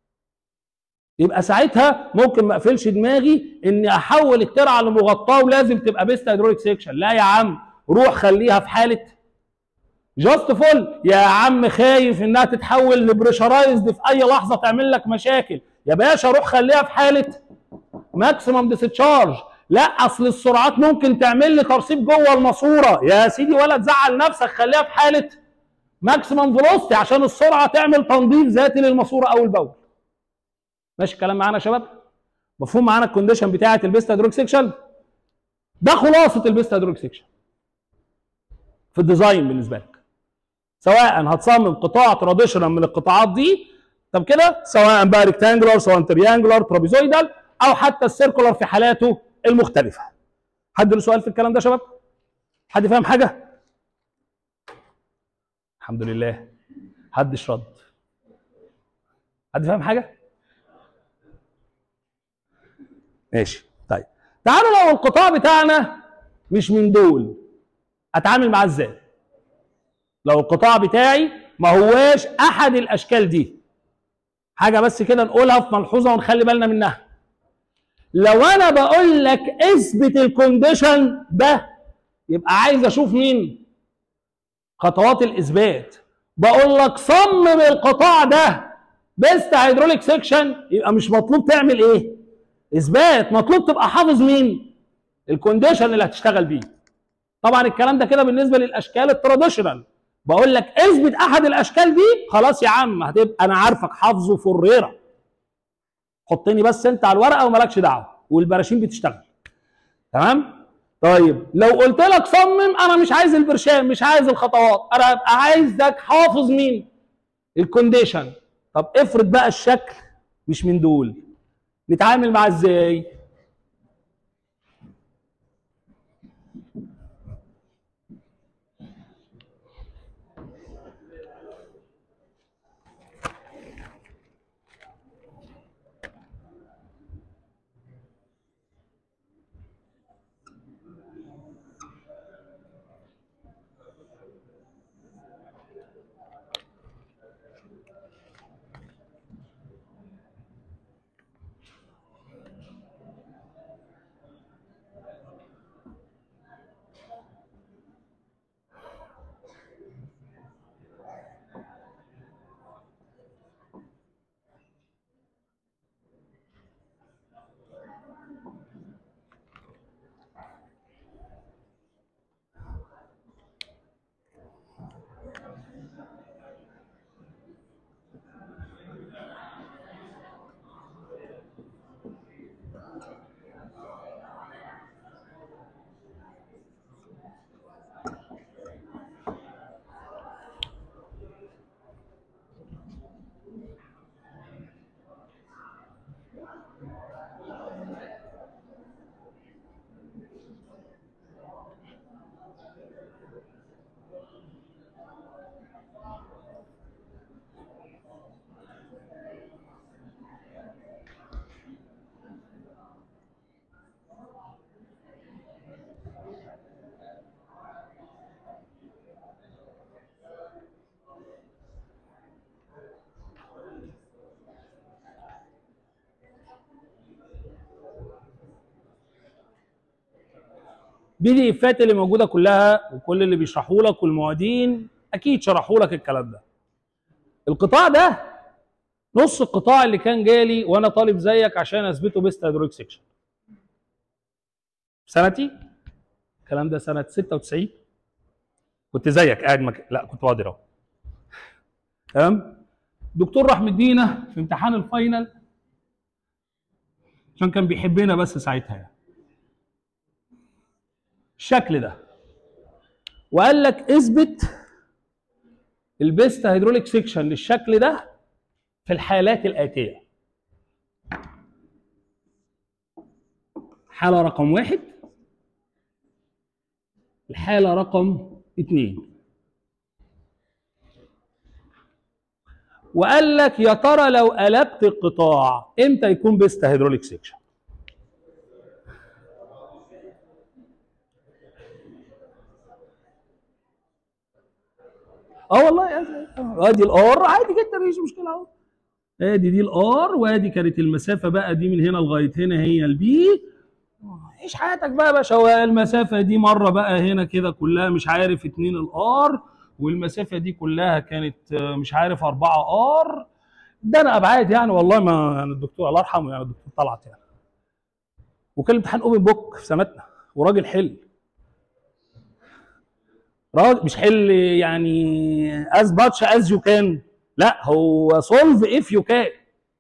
S1: يبقى ساعتها ممكن ما اقفلش دماغي اني احول الترعه لمغطاه ولازم تبقى بيست هيدروليك سيكشن لا يا عم روح خليها في حاله جاست فول يا عم خايف انها تتحول لبريشرايزد في اي لحظه تعمل لك مشاكل يا باشا روح خليها في حاله ماكسيمم ديسشارج لا اصل السرعات ممكن تعمل لي ترسيب جوه الماسوره يا سيدي ولا تزعل نفسك خليها في حاله ماكسيمم فيلوستي عشان السرعه تعمل تنظيف ذاتي للماسوره او البول ماشي الكلام معانا يا شباب مفهوم معانا الكونديشن بتاعه البيست هيدروك سيكشن ده خلاصه البيست هيدروك سيكشن في الديزاين بالنسبه لك سواء هتصمم قطاع تراديشنال من القطاعات دي طب كده سواء بقى ريكتانجولار سواء تريانجولار ترابيزويدال او حتى السيركولار في حالاته المختلفه حد له سؤال في الكلام ده يا شباب حد فاهم حاجه الحمد لله حدش رد حد فاهم حاجه ماشي طيب تعالوا لو القطاع بتاعنا مش من دول اتعامل معاه ازاي لو القطاع بتاعي ما هواش احد الاشكال دي حاجه بس كده نقولها في ملحوظه ونخلي بالنا منها لو انا بقول لك اثبت الكونديشن ده يبقى عايز اشوف مين خطوات الاثبات بقول لك صمم القطاع ده بيست هيدروليك سيكشن يبقى مش مطلوب تعمل ايه اثبات مطلوب تبقى حافظ مين الكونديشن اللي هتشتغل بيه طبعا الكلام ده كده بالنسبه للاشكال التراديشنال بقول لك اثبت احد الاشكال دي خلاص يا عم هتبقى انا عارفك حافظه فريره حطني بس انت على الورقه ومالكش دعوه والبراشيم بتشتغل تمام طيب لو قلت لك صمم انا مش عايز البرشام مش عايز الخطوات انا ابقى عايزك حافظ مين الكونديشن طب افرض بقى الشكل مش من دول نتعامل معاه ازاي بي دي افات اللي موجوده كلها وكل اللي بيشرحوا لك والمعيدين اكيد شرحوا لك الكلام ده القطاع ده نص القطاع اللي كان جالي وانا طالب زيك عشان اثبته بيست هيدروليك سيكشن سنتي الكلام ده سنه 96 كنت زيك قاعد مك... لا كنت قادر اهو تمام دكتور راح مدينا في امتحان الفاينل عشان كان بيحبنا بس ساعتها يعني الشكل ده وقال لك اثبت البيست هيدروليك سيكشن للشكل ده في الحالات الآتية حالة رقم واحد الحالة رقم اتنين وقال لك يا ترى لو قلبت القطاع امتى يكون بيست هيدروليك سيكشن اه والله ادي الار عادي جدا مفيش مشكله اهو ادي دي الار وادي كانت المسافه بقى دي من هنا لغايه هنا هي البي عيش حياتك بقى يا باشا المسافه دي مره بقى هنا كده كلها مش عارف 2 الار والمسافه دي كلها كانت مش عارف 4 ار ده انا ابعاد يعني والله ما يعني الدكتور الله يرحمه يعني الدكتور طلعت يعني وكان امتحان اوبن بوك في سنتنا وراجل حل راجل مش حل يعني از باتش از يو كان لا هو سولف اف يو كان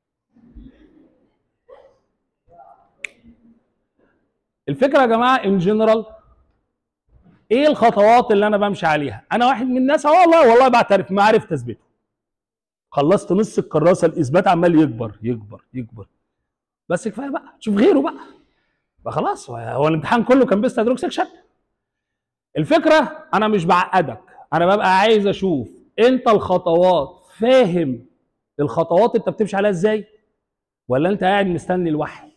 S1: الفكره يا جماعه ان جنرال ايه الخطوات اللي انا بمشي عليها انا واحد من الناس اه والله والله بعترف ما عرفت اثبته خلصت نص الكراسه الاثبات عمال يكبر يكبر يكبر بس كفايه بقى شوف غيره بقى فخلاص هو الامتحان كله كان بيست هيدروك سكشن الفكره انا مش بعقدك انا ببقى عايز اشوف انت الخطوات فاهم الخطوات انت بتمشي عليها ازاي ولا انت قاعد مستني الوحي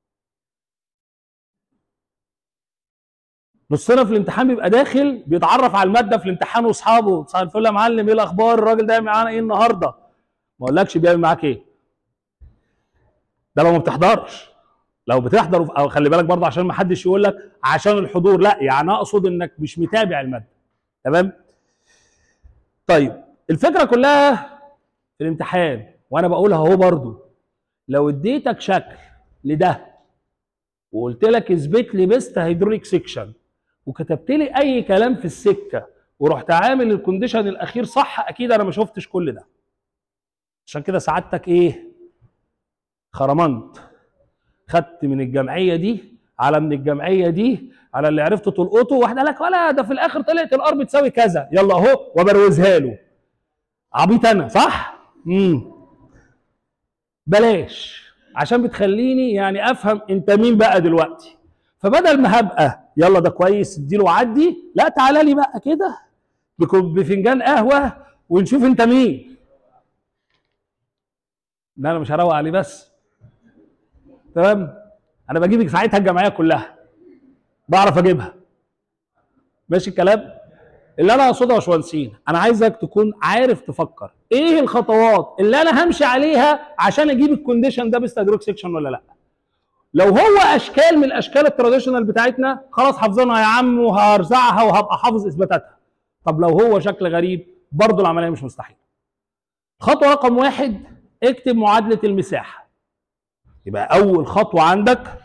S1: نصنا في الامتحان بيبقى داخل بيتعرف على الماده في الامتحان واصحابه صباح الفل يا معلم ايه الاخبار الراجل ده معانا ايه النهارده ما اقولكش بيعمل معاك ايه ده لو ما بتحضرش لو بتحضر او خلي بالك برضه عشان ما حدش يقول لك عشان الحضور لا يعني اقصد انك مش متابع الماده تمام طيب الفكره كلها في الامتحان وانا بقولها اهو برضه لو اديتك شكل لده وقلت لك اثبت لي بيست هيدروليك سيكشن وكتبت لي اي كلام في السكه ورحت عامل الكونديشن الاخير صح اكيد انا ما شفتش كل ده عشان كده سعادتك ايه خرمنت خدت من الجمعيه دي على من الجمعيه دي على اللي عرفت تلقطه واحد قال لك ولا ده في الاخر طلعت الار بتساوي كذا يلا اهو وبروزها له عبيط انا صح؟ امم بلاش عشان بتخليني يعني افهم انت مين بقى دلوقتي فبدل ما هبقى يلا ده كويس اديله وعدي لا تعالى لي بقى كده بفنجان قهوه ونشوف انت مين لا انا مش هروق عليه بس تمام انا بجيبك ساعتها الجمعيه كلها بعرف اجيبها ماشي الكلام اللي انا اقصده يا باشمهندسين انا عايزك تكون عارف تفكر ايه الخطوات اللي انا همشي عليها عشان اجيب الكونديشن ده بيستهدروك سيكشن ولا لا لو هو اشكال من الاشكال التراديشنال بتاعتنا خلاص حافظينها يا عم وهرزعها وهبقى حافظ اثباتاتها طب لو هو شكل غريب برضه العمليه مش مستحيله خطوه رقم واحد اكتب معادله المساحه يبقى اول خطوه عندك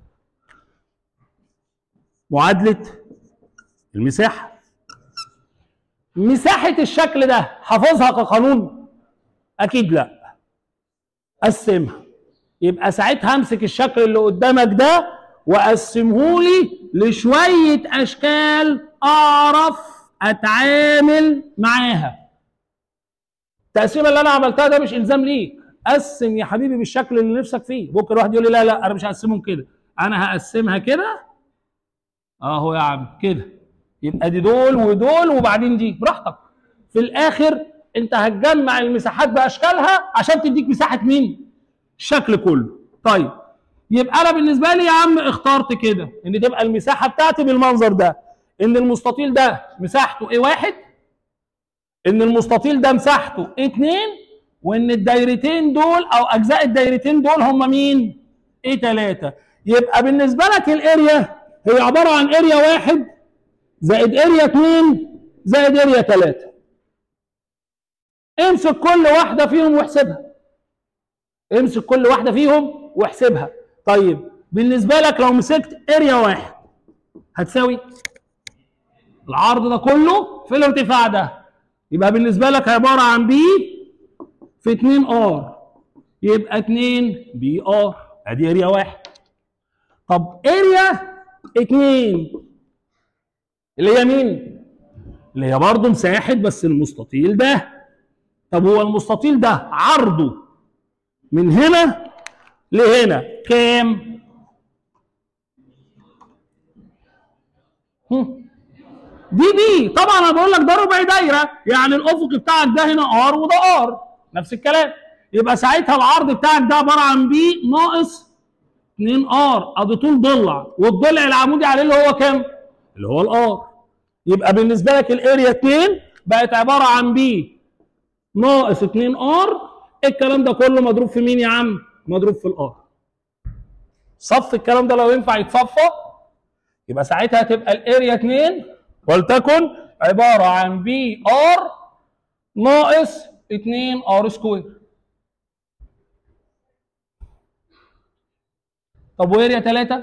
S1: معادله المساحه مساحه الشكل ده حافظها كقانون اكيد لا قسمها يبقى ساعتها امسك الشكل اللي قدامك ده واقسمه لي لشويه اشكال اعرف اتعامل معاها التقسيمه اللي انا عملتها ده مش الزام ليك قسم يا حبيبي بالشكل اللي نفسك فيه ممكن واحد يقول لي لا لا انا مش هقسمهم كده انا هقسمها كده اهو يا عم كده يبقى دي دول ودول وبعدين دي براحتك في الاخر انت هتجمع المساحات باشكالها عشان تديك مساحه مين الشكل كله طيب يبقى انا بالنسبه لي يا عم اخترت كده ان تبقى المساحه بتاعتي بالمنظر ده ان المستطيل ده مساحته ايه واحد ان المستطيل ده مساحته ايه اتنين وان الدايرتين دول او اجزاء الدايرتين دول هم مين ايه تلاته يبقى بالنسبه لك الاريا هي عباره عن اريا واحد زائد اريا اتنين زائد اريا تلاته امسك كل واحده فيهم واحسبها امسك كل واحده فيهم واحسبها طيب بالنسبه لك لو مسكت اريا واحد هتساوي العرض ده كله في الارتفاع ده يبقى بالنسبه لك عباره عن بي في 2 ار يبقى 2 بي ار ادي اريا واحد طب اريا 2 اللي هي مين؟ اللي هي برضه مساحه بس المستطيل ده طب هو المستطيل ده عرضه من هنا لهنا كام؟ هم. دي بي طبعا انا بقول لك ده ربع دايره يعني الافق بتاعك ده هنا ار وده ار نفس الكلام يبقى ساعتها العرض بتاعك ده عباره عن بي ناقص 2 ار ادي طول ضلع والضلع العمودي عليه اللي هو كام؟ اللي هو الار يبقى بالنسبه لك الاريا 2 بقت عباره عن بي ناقص 2 ار الكلام ده كله مضروب في مين يا عم؟ مضروب في الار صف الكلام ده لو ينفع يتصفى يبقى ساعتها تبقى الاريا 2 ولتكن عباره عن بي ار ناقص 2 ار سكوير طب واريا 3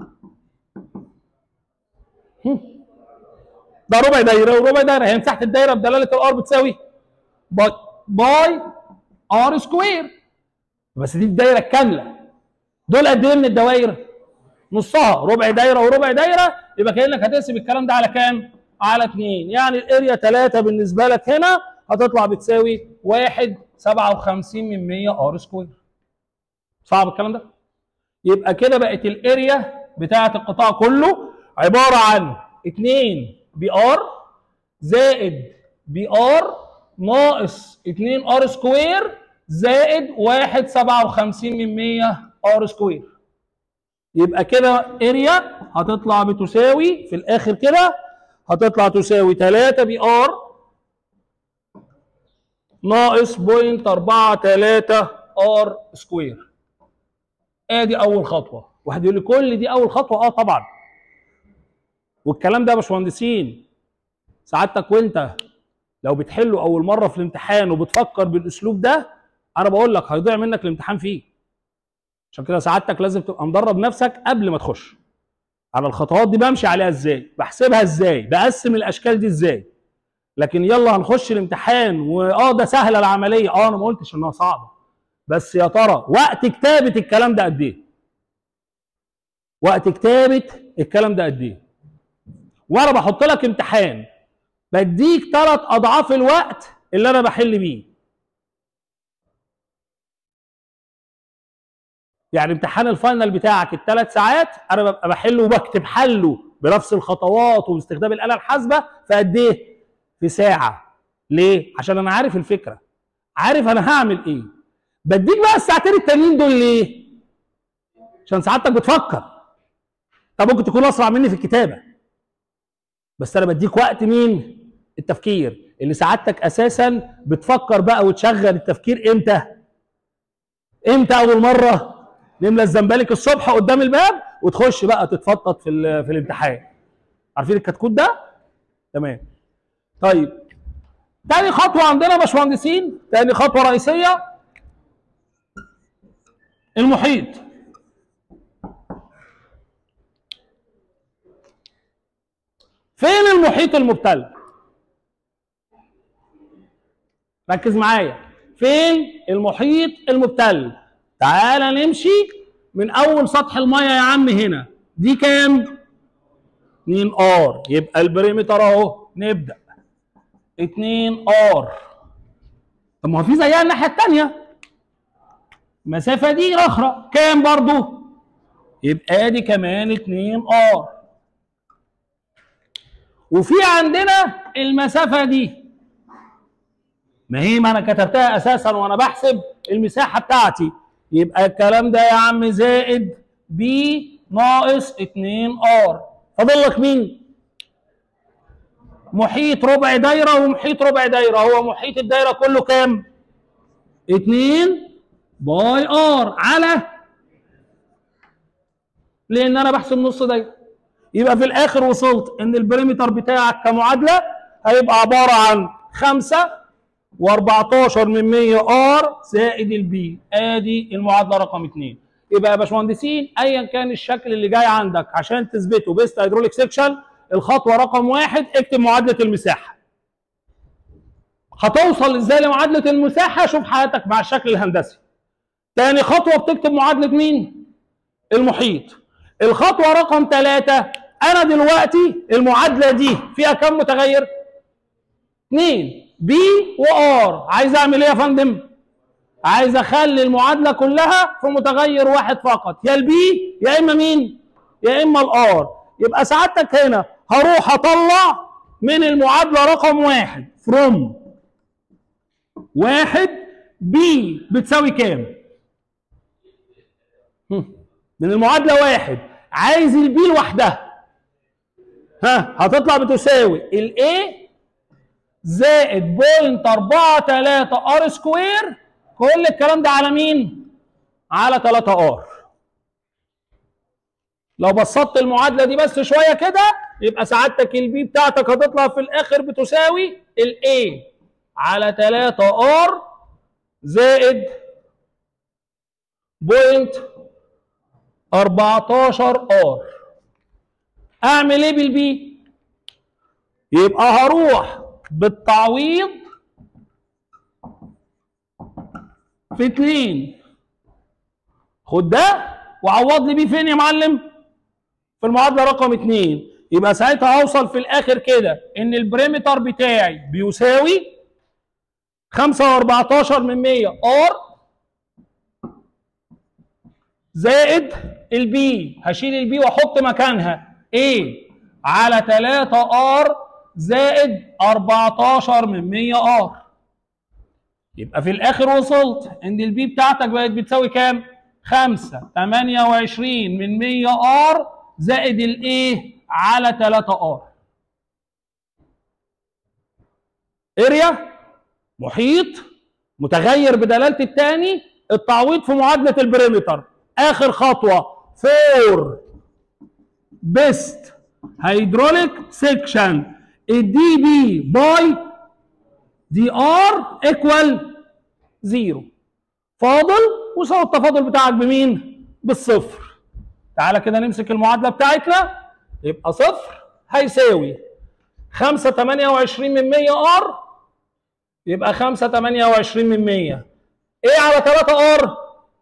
S1: ده ربع دايره وربع دايره هي مساحه الدايره بدلاله الار بتساوي باي باي ار سكوير بس دي الدايره الكامله دول قد ايه من الدوائر؟ نصها ربع دايره وربع دايره يبقى كانك هتقسم الكلام ده على كام؟ على 2 يعني الاريا 3 بالنسبه لك هنا هتطلع بتساوي 1 57 من 100 ار سكوير صعب الكلام ده؟ يبقى كده بقت الاريا بتاعه القطاع كله عباره عن 2 بي ار زائد بي ار ناقص 2 ار سكوير زائد 1 57 من 100 ار سكوير يبقى كده اريا هتطلع بتساوي في الاخر كده هتطلع تساوي 3 بي ار ناقص بوينت 4 3 ار سكوير ادي اول خطوه واحد يقول لي كل دي اول خطوه اه طبعا والكلام ده يا باشمهندسين سعادتك وانت لو بتحله اول مره في الامتحان وبتفكر بالاسلوب ده انا بقول لك هيضيع منك الامتحان فيه عشان كده سعادتك لازم تبقى مدرب نفسك قبل ما تخش على الخطوات دي بمشي عليها ازاي بحسبها ازاي بقسم الاشكال دي ازاي لكن يلا هنخش الامتحان واه ده سهله العمليه اه انا ما قلتش انها صعبه بس يا ترى وقت كتابه الكلام ده قد ايه وقت كتابه الكلام ده قد ايه وانا بحط لك امتحان بديك ثلاث اضعاف الوقت اللي انا بحل بيه يعني امتحان الفاينل بتاعك الثلاث ساعات انا ببقى بحله وبكتب حله بنفس الخطوات وباستخدام الاله الحاسبه في قد ايه؟ في ساعه. ليه؟ عشان انا عارف الفكره. عارف انا هعمل ايه. بديك بقى الساعتين التانيين دول ليه؟ عشان سعادتك بتفكر. طب ممكن تكون اسرع مني في الكتابه. بس انا بديك وقت مين؟ التفكير اللي سعادتك اساسا بتفكر بقى وتشغل التفكير امتى؟ امتى اول مره؟ نملى الزنبلك الصبح قدام الباب وتخش بقى تتفطط في في الامتحان عارفين الكتكوت ده تمام طيب تاني خطوه عندنا يا باشمهندسين تاني خطوه رئيسيه المحيط فين المحيط المبتل ركز معايا فين المحيط المبتل تعالى نمشي من اول سطح الميه يا عم هنا دي كام 2 ار يبقى البريمتر اهو نبدا 2 ار طب ما هو في زيها الناحيه الثانيه المسافه دي رخره كام برضو يبقى دي كمان 2 ار وفي عندنا المسافه دي ما هي ما انا كتبتها اساسا وانا بحسب المساحه بتاعتي يبقى الكلام ده يا عم زائد بي ناقص 2 ار فاضل لك مين؟ محيط ربع دايره ومحيط ربع دايره هو محيط الدايره كله كام؟ 2 باي ار على لان انا بحسب نص دايره يبقى في الاخر وصلت ان البريمتر بتاعك كمعادله هيبقى عباره عن 5 و14 من 100 ار زائد البي ادي المعادله رقم 2 يبقى يا باشمهندسين ايا كان الشكل اللي جاي عندك عشان تثبته بيست هيدروليك سيكشن الخطوه رقم واحد اكتب معادله المساحه هتوصل ازاي لمعادله المساحه شوف حياتك مع الشكل الهندسي تاني خطوه بتكتب معادله مين المحيط الخطوه رقم ثلاثة انا دلوقتي المعادله دي فيها كم متغير اثنين بي وار عايز اعمل ايه يا فندم عايز اخلي المعادله كلها في متغير واحد فقط يا البي يا اما مين يا اما الار يبقى سعادتك هنا هروح اطلع من المعادله رقم واحد فروم واحد بي بتساوي كام هم. من المعادله واحد عايز البي لوحدها ها هتطلع بتساوي الاي زائد بوينت 4 3 ار سكوير كل الكلام ده على مين؟ على 3 ار لو بسطت المعادله دي بس شويه كده يبقى سعادتك البي بتاعتك هتطلع في الاخر بتساوي الاي على 3 ار زائد بوينت 14 ار اعمل ايه بالبي يبقى هروح بالتعويض في اتنين خد ده وعوض لي بيه فين يا معلم في المعادله رقم اتنين يبقى ساعتها هوصل في الاخر كده ان البريمتر بتاعي بيساوي 5 و14 من 100 ار زائد البي هشيل البي واحط مكانها A على 3 ار زائد 14 من 100 ار يبقى في الاخر وصلت ان البي بتاعتك بقت بتساوي كام 5 28 من 100 ار زائد الايه على 3 ار اريا محيط متغير بدلاله الثاني التعويض في معادله البريمتر اخر خطوه فور بيست هيدروليك سيكشن الدي بي باي دي ار ايكوال زيرو فاضل وساوي التفاضل بتاعك بمين؟ بالصفر تعالى كده نمسك المعادله بتاعتنا يبقى صفر هيساوي 5 28 من 100 ار يبقى 5 28 من 100 ايه على 3 ار؟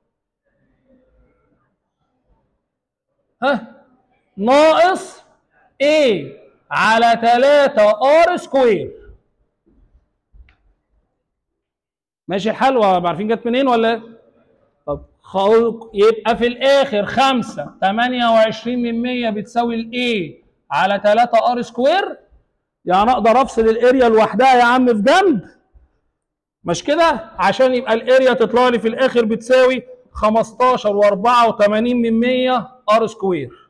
S1: ها ناقص ايه على 3 ار سكوير ماشي الحال عارفين جت منين ولا ايه؟ طب خل... يبقى في الاخر 5 28 من 100 بتساوي الايه على 3 ار سكوير يعني اقدر افصل الاريا لوحدها يا عم في جنب مش كده عشان يبقى الاريا تطلع لي في الاخر بتساوي 15 و84 من 100 ار سكوير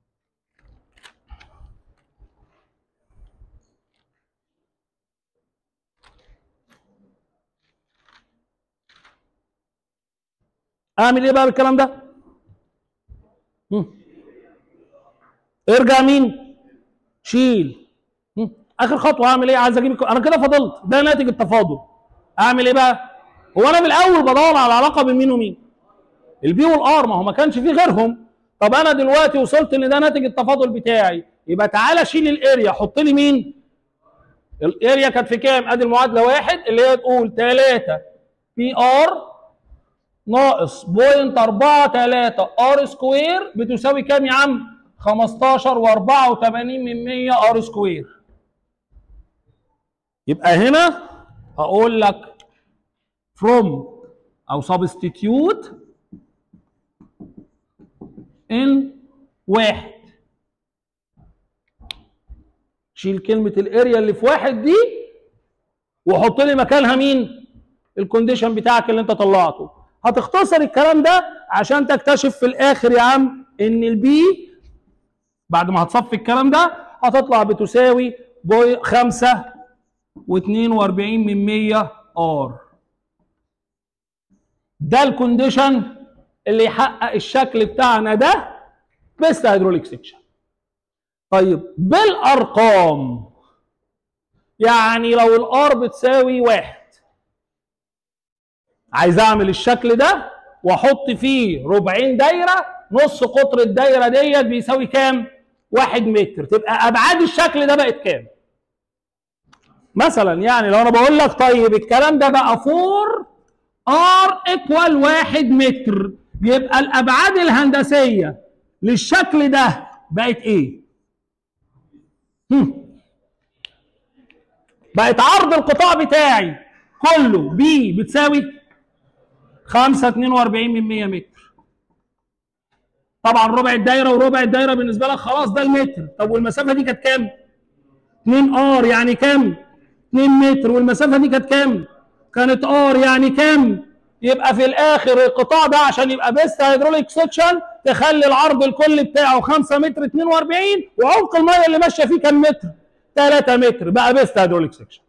S1: اعمل ايه بقى بالكلام ده هم. ارجع مين شيل هم. اخر خطوه اعمل ايه عايز اجيب انا كده فضلت ده ناتج التفاضل اعمل ايه بقى هو انا من الاول بدور على العلاقه بين مين ومين البي والار ما هو ما كانش فيه غيرهم طب انا دلوقتي وصلت ان ده ناتج التفاضل بتاعي يبقى تعالى شيل الاريا حط لي مين الاريا كانت في كام ادي المعادله واحد اللي هي تقول 3 بي ار ناقص بوينت 4 3 ار سكوير بتساوي كام يا عم 15 و84 من 100 ار سكوير يبقى هنا هقول لك from او substitute in واحد شيل كلمة الاريا اللي في واحد دي وحط لي مكانها مين؟ الكونديشن بتاعك اللي انت طلعته هتختصر الكلام ده عشان تكتشف في الاخر يا عم ان البي بعد ما هتصفي الكلام ده هتطلع بتساوي بوي 5 و42 من 100 ار ده الكونديشن اللي يحقق الشكل بتاعنا ده بيست هيدروليك سيكشن طيب بالارقام يعني لو الار بتساوي واحد عايز اعمل الشكل ده واحط فيه ربعين دايره نص قطر الدايره ديت بيساوي كام؟ واحد متر تبقى ابعاد الشكل ده بقت كام؟ مثلا يعني لو انا بقول لك طيب الكلام ده بقى 4 ار ايكوال واحد متر يبقى الابعاد الهندسيه للشكل ده بقت ايه؟ هم. بقت عرض القطاع بتاعي كله بي بتساوي 5 42 من 100 متر طبعا ربع الدايره وربع الدايره بالنسبه لك خلاص ده المتر طب والمسافه دي كانت كام 2 ار يعني كام 2 متر والمسافه دي كانت كام كانت ار يعني كام يبقى في الاخر القطاع ده عشان يبقى بيست هيدروليك سكشن تخلي العرض الكلي بتاعه 5 متر 42 وعمق الميه اللي ماشيه فيه كام متر 3 متر بقى بيست هيدروليك سكشن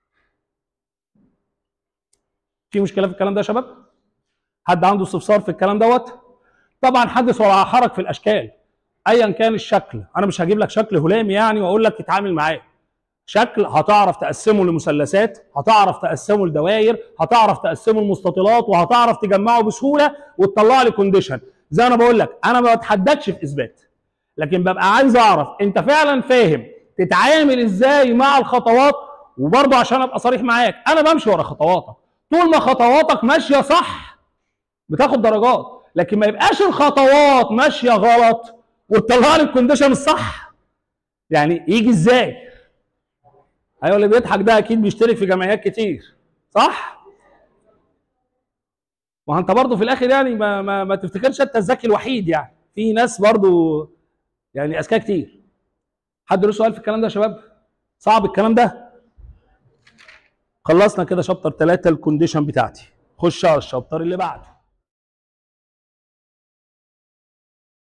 S1: في مشكله في الكلام ده يا شباب حد عنده استفسار في الكلام دوت طبعا حدث ولا حرج في الاشكال ايا كان الشكل انا مش هجيب لك شكل هلامي يعني واقول لك اتعامل معاه شكل هتعرف تقسمه لمثلثات هتعرف تقسمه لدوائر هتعرف تقسمه لمستطيلات وهتعرف تجمعه بسهوله وتطلع لي كونديشن زي انا بقول لك انا ما بتحددش في اثبات لكن ببقى عايز اعرف انت فعلا فاهم تتعامل ازاي مع الخطوات وبرضه عشان ابقى صريح معاك انا بمشي ورا خطواتك طول ما خطواتك ماشيه صح بتاخد درجات لكن ما يبقاش الخطوات ماشيه غلط وتطلع لي الكونديشن الصح يعني يجي ازاي ايوه اللي بيضحك ده اكيد بيشترك في جمعيات كتير صح ما انت برضه في الاخر يعني ما, ما, ما تفتكرش انت الذكي الوحيد يعني في ناس برضه يعني اذكياء كتير حد له سؤال في الكلام ده يا شباب صعب الكلام ده خلصنا كده شابتر 3 الكونديشن بتاعتي خش على الشابتر اللي بعده